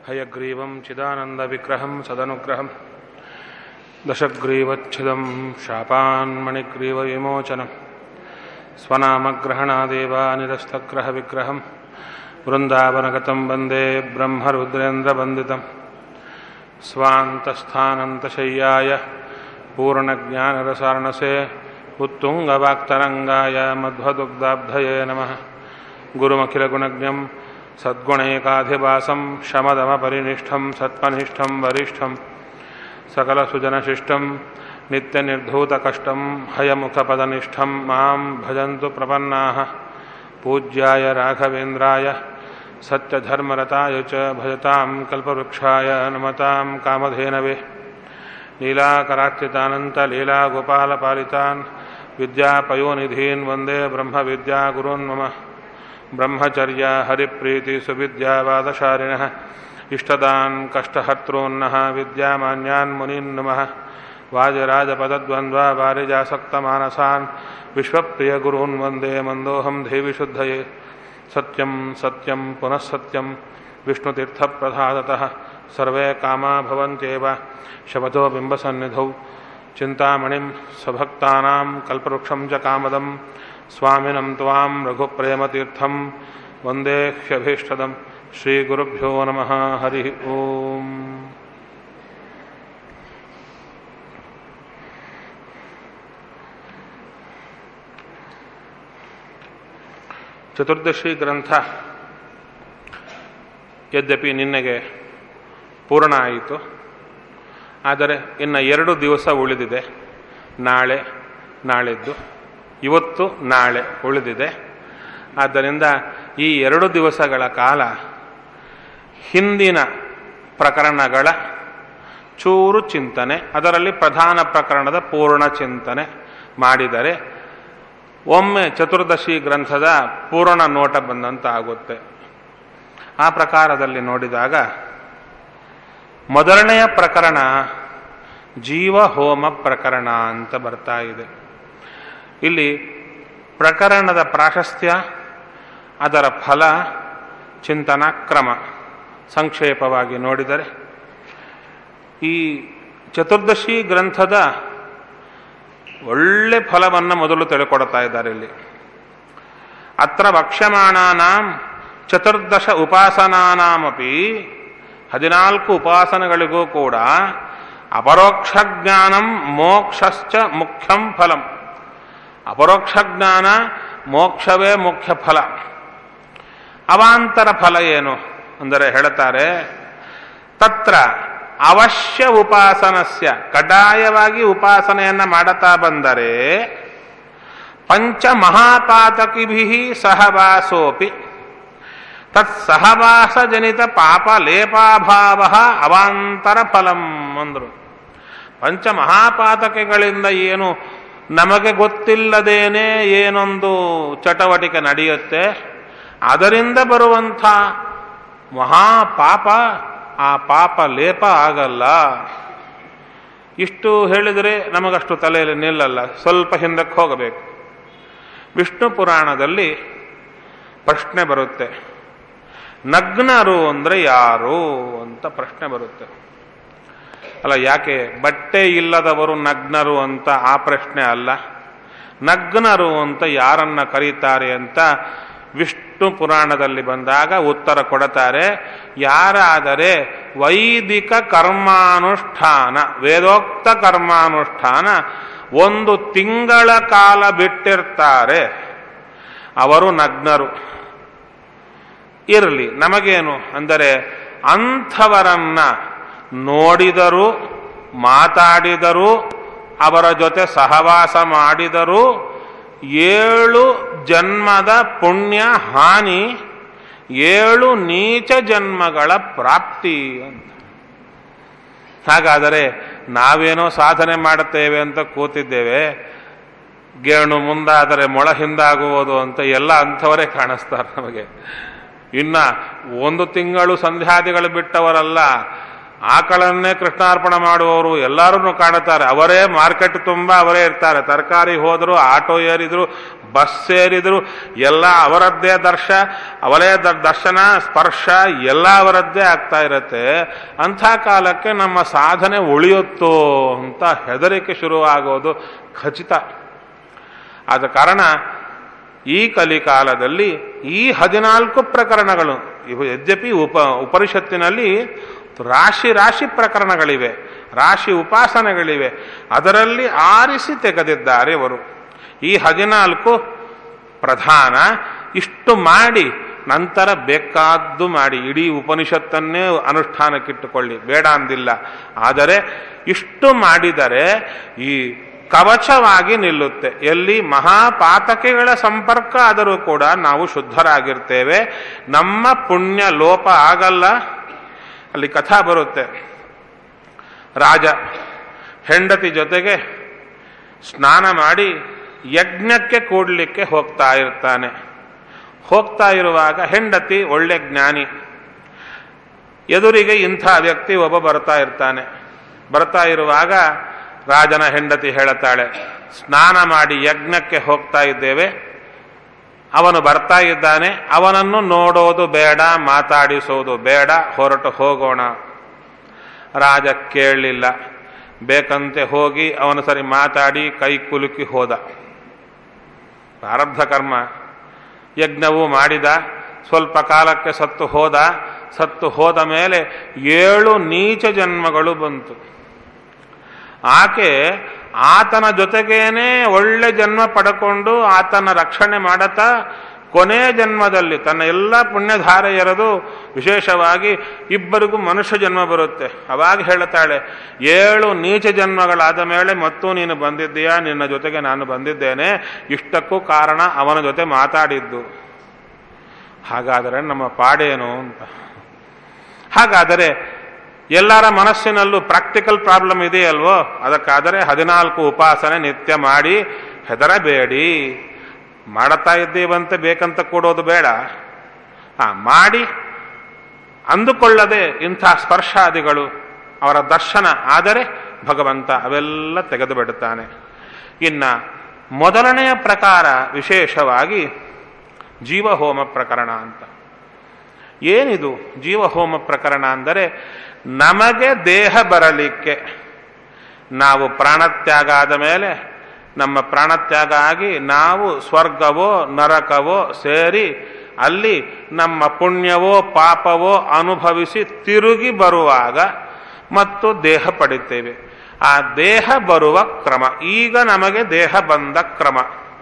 हयग्रीवं चिदानन्दविग्रहं सदनुग्रहं दशग्रीवच्छिदं शापान्मणिग्रीवविमोचनं स्वनामग्रहणादेव निरस्तग्रहविग्रहं वृन्दावनगतं वन्दे ब्रह्मरुद्रेन्द्रवन्दितं स्वान्तस्थानन्तशय्याय पूर्णज्ञानरसार्णसे उत्तुङ्गवाक्तरङ्गाय मध्वदुग्धाब्धये नमः गुरुमखिलगुणज्ञं सद्गुणैकाधिवासं शमदमपरिनिष्ठं सत्त्वनिष्ठं वरिष्ठं सकलसुजनशिष्टं नित्यनिर्धूतकष्टं हयमुखपदनिष्ठं मां भजन्तु प्रपन्नाः पूज्याय राघवेन्द्राय सत्यधर्मरताय च भजतां कल्पवृक्षाय नमतां कामधेनवे लीलाकरार्चितानन्तलीलागोपालपालितान् विद्यापयोनिधीन् वन्दे ब्रह्मविद्यागुरून् मम ब्रह्मचर्य हरिप्रीतिसुविद्यावादशारिणः इष्टदान् कष्टहर्तॄन्नः विद्यामान्यान् मुनीन् नमः वाजराजपदद्वन्द्वा वारिजासक्तमानसान् विश्वप्रियगुरून् वन्दे मन्दोऽहं देविशुद्धये सत्यं सत्यं पुनः सत्यं विष्णुतीर्थप्रसादतः सर्वे कामा भवन्त्येव शपथो बिम्बसन्निधौ चिन्तामणिं स्वभक्तानां कल्पवृक्षं च कामदं स्वामिनं त्वां रघुप्रेमतीर्थं वन्देह्यभीष्टदं श्रीगुरुभ्यो नमः हरिः ओम् ಚತುರ್ದಶಿ ಗ್ರಂಥ ಯದ್ಯಪಿ ನಿನ್ನೆಗೆ ಪೂರ್ಣ ಆಯಿತು ಆದರೆ ಇನ್ನು ಎರಡು ದಿವಸ ಉಳಿದಿದೆ ನಾಳೆ ನಾಳೆದ್ದು ಇವತ್ತು ನಾಳೆ ಉಳಿದಿದೆ ಆದ್ದರಿಂದ ಈ ಎರಡು ದಿವಸಗಳ ಕಾಲ ಹಿಂದಿನ ಪ್ರಕರಣಗಳ ಚೂರು ಚಿಂತನೆ ಅದರಲ್ಲಿ ಪ್ರಧಾನ ಪ್ರಕರಣದ ಪೂರ್ಣ ಚಿಂತನೆ ಮಾಡಿದರೆ ಒಮ್ಮೆ ಚತುರ್ದಶಿ ಗ್ರಂಥದ ಪೂರ್ಣ ನೋಟ ಬಂದಂತಾಗುತ್ತೆ ಆ ಪ್ರಕಾರದಲ್ಲಿ ನೋಡಿದಾಗ ಮೊದಲನೆಯ ಪ್ರಕರಣ ಜೀವ ಹೋಮ ಪ್ರಕರಣ ಅಂತ ಬರ್ತಾ ಇದೆ ಇಲ್ಲಿ ಪ್ರಕರಣದ ಪ್ರಾಶಸ್ತ್ಯ ಅದರ ಫಲ ಚಿಂತನ ಕ್ರಮ ಸಂಕ್ಷೇಪವಾಗಿ ನೋಡಿದರೆ ಈ ಚತುರ್ದಶಿ ಗ್ರಂಥದ ಒಳ್ಳೆ ಫಲವನ್ನು ಮೊದಲು ತಿಳ್ಕೊಡ್ತಾ ಇದ್ದಾರೆ ಇಲ್ಲಿ ಅತ್ರ ವಕ್ಷ್ಯಮಾಣಾನಾಂ ಚತುರ್ದಶ ಉಪಾಸನಾನಾಮಪಿ ಹದಿನಾಲ್ಕು ಉಪಾಸನೆಗಳಿಗೂ ಕೂಡ ಅಪರೋಕ್ಷ ಜ್ಞಾನಂ ಮೋಕ್ಷಶ್ಚ ಮುಖ್ಯಂ ಫಲಂ ಅಪರೋಕ್ಷ ಜ್ಞಾನ ಮೋಕ್ಷವೇ ಮುಖ್ಯ ಫಲ ಅವಾಂತರ ಫಲ ಏನು ಅಂದರೆ ಹೇಳ್ತಾರೆ ತತ್ರ ಅವಶ್ಯ ಉಪಾಸನಸ್ಯ ಕಡ್ಡಾಯವಾಗಿ ಉಪಾಸನೆಯನ್ನ ಮಾಡುತ್ತಾ ಬಂದರೆ ಪಂಚ ಮಹಾಪಾತಕಿಭಿ ಸಹವಾಸೋಪಿ ತತ್ ಸಹವಾಸಜನಿತ ಪಾಪ ಲೇಪಾಭಾವ ಅವಾಂತರ ಫಲಂ ಅಂದರು ಪಂಚ ಮಹಾಪಾತಕಗಳಿಂದ ಏನು ನಮಗೆ ಗೊತ್ತಿಲ್ಲದೇನೆ ಏನೊಂದು ಚಟವಟಿಕೆ ನಡೆಯುತ್ತೆ ಅದರಿಂದ ಬರುವಂಥ ಮಹಾಪಾಪ ಆ ಪಾಪ ಲೇಪ ಆಗಲ್ಲ ಇಷ್ಟು ಹೇಳಿದರೆ ನಮಗಷ್ಟು ತಲೆಯಲ್ಲಿ ನಿಲ್ಲಲ್ಲ ಸ್ವಲ್ಪ ಹಿಂದಕ್ಕೆ ಹೋಗಬೇಕು ವಿಷ್ಣು ಪುರಾಣದಲ್ಲಿ ಪ್ರಶ್ನೆ ಬರುತ್ತೆ ನಗ್ನರು ಅಂದರೆ ಯಾರು ಅಂತ ಪ್ರಶ್ನೆ ಬರುತ್ತೆ ಅಲ್ಲ ಯಾಕೆ ಬಟ್ಟೆ ಇಲ್ಲದವರು ನಗ್ನರು ಅಂತ ಆ ಪ್ರಶ್ನೆ ಅಲ್ಲ ನಗ್ನರು ಅಂತ ಯಾರನ್ನ ಕರೀತಾರೆ ಅಂತ ವಿಷ್ಣು ಪುರಾಣದಲ್ಲಿ ಬಂದಾಗ ಉತ್ತರ ಕೊಡುತ್ತಾರೆ ಯಾರಾದರೆ ವೈದಿಕ ಕರ್ಮಾನುಷ್ಠಾನ ವೇದೋಕ್ತ ಕರ್ಮಾನುಷ್ಠಾನ ಒಂದು ತಿಂಗಳ ಕಾಲ ಬಿಟ್ಟಿರ್ತಾರೆ ಅವರು ನಗ್ನರು ಇರಲಿ ನಮಗೇನು ಅಂದರೆ ಅಂಥವರನ್ನ ನೋಡಿದರೂ ಮಾತಾಡಿದರೂ ಅವರ ಜೊತೆ ಸಹವಾಸ ಮಾಡಿದರೂ ಏಳು ಜನ್ಮದ ಪುಣ್ಯ ಹಾನಿ ಏಳು ನೀಚ ಜನ್ಮಗಳ ಪ್ರಾಪ್ತಿ ಅಂತ ಹಾಗಾದರೆ ನಾವೇನೋ ಸಾಧನೆ ಮಾಡುತ್ತೇವೆ ಅಂತ ಕೂತಿದ್ದೇವೆ ಗೇಣು ಮುಂದಾದರೆ ಮೊಳ ಹಿಂದಾಗುವುದು ಅಂತ ಎಲ್ಲ ಅಂಥವರೇ ಕಾಣಿಸ್ತಾರೆ ನಮಗೆ ಇನ್ನ ಒಂದು ತಿಂಗಳು ಸಂಧ್ಯಾದಿಗಳು ಬಿಟ್ಟವರಲ್ಲ ಆಕಳನ್ನೇ ಕೃಷ್ಣಾರ್ಪಣ ಮಾಡುವವರು ಎಲ್ಲರೂ ಕಾಣುತ್ತಾರೆ ಅವರೇ ಮಾರ್ಕೆಟ್ ತುಂಬ ಅವರೇ ಇರ್ತಾರೆ ತರಕಾರಿ ಹೋದ್ರು ಆಟೋ ಏರಿದ್ರು ಬಸ್ ಸೇರಿದ್ರು ಎಲ್ಲ ಅವರದ್ದೇ ದರ್ಶ ಅವರೇ ದ- ದರ್ಶನ ಸ್ಪರ್ಶ ಎಲ್ಲ ಅವರದ್ದೇ ಆಗ್ತಾ ಇರತ್ತೆ ಅಂಥ ಕಾಲಕ್ಕೆ ನಮ್ಮ ಸಾಧನೆ ಉಳಿಯುತ್ತೋ ಅಂತ ಹೆದರಿಕೆ ಶುರುವಾಗೋದು ಖಚಿತ ಆದ ಕಾರಣ ಈ ಕಲಿಕಾಲದಲ್ಲಿ ಈ ಹದಿನಾಲ್ಕು ಪ್ರಕರಣಗಳು ಇವು ಯದ್ಯಪಿ ಉಪ ಉಪನಿಷತ್ತಿನಲ್ಲಿ ರಾಶಿ ರಾಶಿ ಪ್ರಕರಣಗಳಿವೆ ರಾಶಿ ಉಪಾಸನೆಗಳಿವೆ ಅದರಲ್ಲಿ ಆರಿಸಿ ತೆಗೆದಿದ್ದಾರೆ ಅವರು ಈ ಹದಿನಾಲ್ಕು ಪ್ರಧಾನ ಇಷ್ಟು ಮಾಡಿ ನಂತರ ಬೇಕಾದ್ದು ಮಾಡಿ ಇಡೀ ಉಪನಿಷತ್ತನ್ನೇ ಅನುಷ್ಠಾನಕ್ಕಿಟ್ಟುಕೊಳ್ಳಿ ಬೇಡ ಅಂದಿಲ್ಲ ಆದರೆ ಇಷ್ಟು ಮಾಡಿದರೆ ಈ ಕವಚವಾಗಿ ನಿಲ್ಲುತ್ತೆ ಎಲ್ಲಿ ಮಹಾಪಾತಕೆಗಳ ಸಂಪರ್ಕ ಆದರೂ ಕೂಡ ನಾವು ಶುದ್ಧರಾಗಿರ್ತೇವೆ ನಮ್ಮ ಪುಣ್ಯ ಲೋಪ ಆಗಲ್ಲ ಅಲ್ಲಿ ಕಥಾ ಬರುತ್ತೆ ರಾಜ ಹೆಂಡತಿ ಜೊತೆಗೆ ಸ್ನಾನ ಮಾಡಿ ಯಜ್ಞಕ್ಕೆ ಕೂಡ್ಲಿಕ್ಕೆ ಹೋಗ್ತಾ ಇರ್ತಾನೆ ಹೋಗ್ತಾ ಇರುವಾಗ ಹೆಂಡತಿ ಒಳ್ಳೆ ಜ್ಞಾನಿ ಎದುರಿಗೆ ಇಂಥ ವ್ಯಕ್ತಿ ಒಬ್ಬ ಬರ್ತಾ ಇರ್ತಾನೆ ಬರ್ತಾ ಇರುವಾಗ ರಾಜನ ಹೆಂಡತಿ ಹೇಳುತ್ತಾಳೆ ಸ್ನಾನ ಮಾಡಿ ಯಜ್ಞಕ್ಕೆ ಹೋಗ್ತಾ ಇದ್ದೇವೆ ಅವನು ಬರ್ತಾ ಇದ್ದಾನೆ ಅವನನ್ನು ನೋಡೋದು ಬೇಡ ಮಾತಾಡಿಸೋದು ಬೇಡ ಹೊರಟು ಹೋಗೋಣ ರಾಜ ಕೇಳಲಿಲ್ಲ ಬೇಕಂತೆ ಹೋಗಿ ಅವನು ಸರಿ ಮಾತಾಡಿ ಕೈ ಕುಲುಕಿ ಹೋದ ಪ್ರಾರಬ್ಧ ಕರ್ಮ ಯಜ್ಞವೂ ಮಾಡಿದ ಸ್ವಲ್ಪ ಕಾಲಕ್ಕೆ ಸತ್ತು ಹೋದ ಸತ್ತು ಹೋದ ಮೇಲೆ ಏಳು ನೀಚ ಜನ್ಮಗಳು ಬಂತು ಆಕೆ ಆತನ ಜೊತೆಗೇನೆ ಒಳ್ಳೆ ಜನ್ಮ ಪಡ್ಕೊಂಡು ಆತನ ರಕ್ಷಣೆ ಮಾಡತಾ ಕೊನೆ ಜನ್ಮದಲ್ಲಿ ತನ್ನ ಎಲ್ಲ ಪುಣ್ಯಧಾರ ಎರೆದು ವಿಶೇಷವಾಗಿ ಇಬ್ಬರಿಗೂ ಮನುಷ್ಯ ಜನ್ಮ ಬರುತ್ತೆ ಅವಾಗ ಹೇಳ್ತಾಳೆ ಏಳು ನೀಚ ಜನ್ಮಗಳಾದ ಮೇಲೆ ಮತ್ತೂ ನೀನು ಬಂದಿದ್ದೀಯಾ ನಿನ್ನ ಜೊತೆಗೆ ನಾನು ಬಂದಿದ್ದೇನೆ ಇಷ್ಟಕ್ಕೂ ಕಾರಣ ಅವನ ಜೊತೆ ಮಾತಾಡಿದ್ದು ಹಾಗಾದರೆ ನಮ್ಮ ಪಾಡೇನು ಅಂತ ಹಾಗಾದರೆ ಎಲ್ಲರ ಮನಸ್ಸಿನಲ್ಲೂ ಪ್ರಾಕ್ಟಿಕಲ್ ಪ್ರಾಬ್ಲಮ್ ಇದೆಯಲ್ವೋ ಅದಕ್ಕಾದರೆ ಹದಿನಾಲ್ಕು ಉಪಾಸನೆ ನಿತ್ಯ ಮಾಡಿ ಹೆದರಬೇಡಿ ಮಾಡುತ್ತಾ ಇದ್ದೀವಂತೆ ಬೇಕಂತ ಕೊಡೋದು ಬೇಡ ಆ ಮಾಡಿ ಅಂದುಕೊಳ್ಳದೆ ಇಂಥ ಸ್ಪರ್ಶಾದಿಗಳು ಅವರ ದರ್ಶನ ಆದರೆ ಭಗವಂತ ಅವೆಲ್ಲ ತೆಗೆದು ಬಿಡುತ್ತಾನೆ ಇನ್ನ ಮೊದಲನೆಯ ಪ್ರಕಾರ ವಿಶೇಷವಾಗಿ ಜೀವಹೋಮ ಪ್ರಕರಣ ಅಂತ ಏನಿದು ಜೀವಹೋಮ ಪ್ರಕರಣ ಅಂದರೆ ನಮಗೆ ದೇಹ ಬರಲಿಕ್ಕೆ ನಾವು ಪ್ರಾಣತ್ಯಾಗ ಆದ ಮೇಲೆ ನಮ್ಮ ಪ್ರಾಣತ್ಯಾಗ ಆಗಿ ನಾವು ಸ್ವರ್ಗವೋ ನರಕವೋ ಸೇರಿ ಅಲ್ಲಿ ನಮ್ಮ ಪುಣ್ಯವೋ ಪಾಪವೋ ಅನುಭವಿಸಿ ತಿರುಗಿ ಬರುವಾಗ ಮತ್ತು ದೇಹ ಪಡಿತೇವೆ ಆ ದೇಹ ಬರುವ ಕ್ರಮ ಈಗ ನಮಗೆ ದೇಹ ಬಂದ ಕ್ರಮ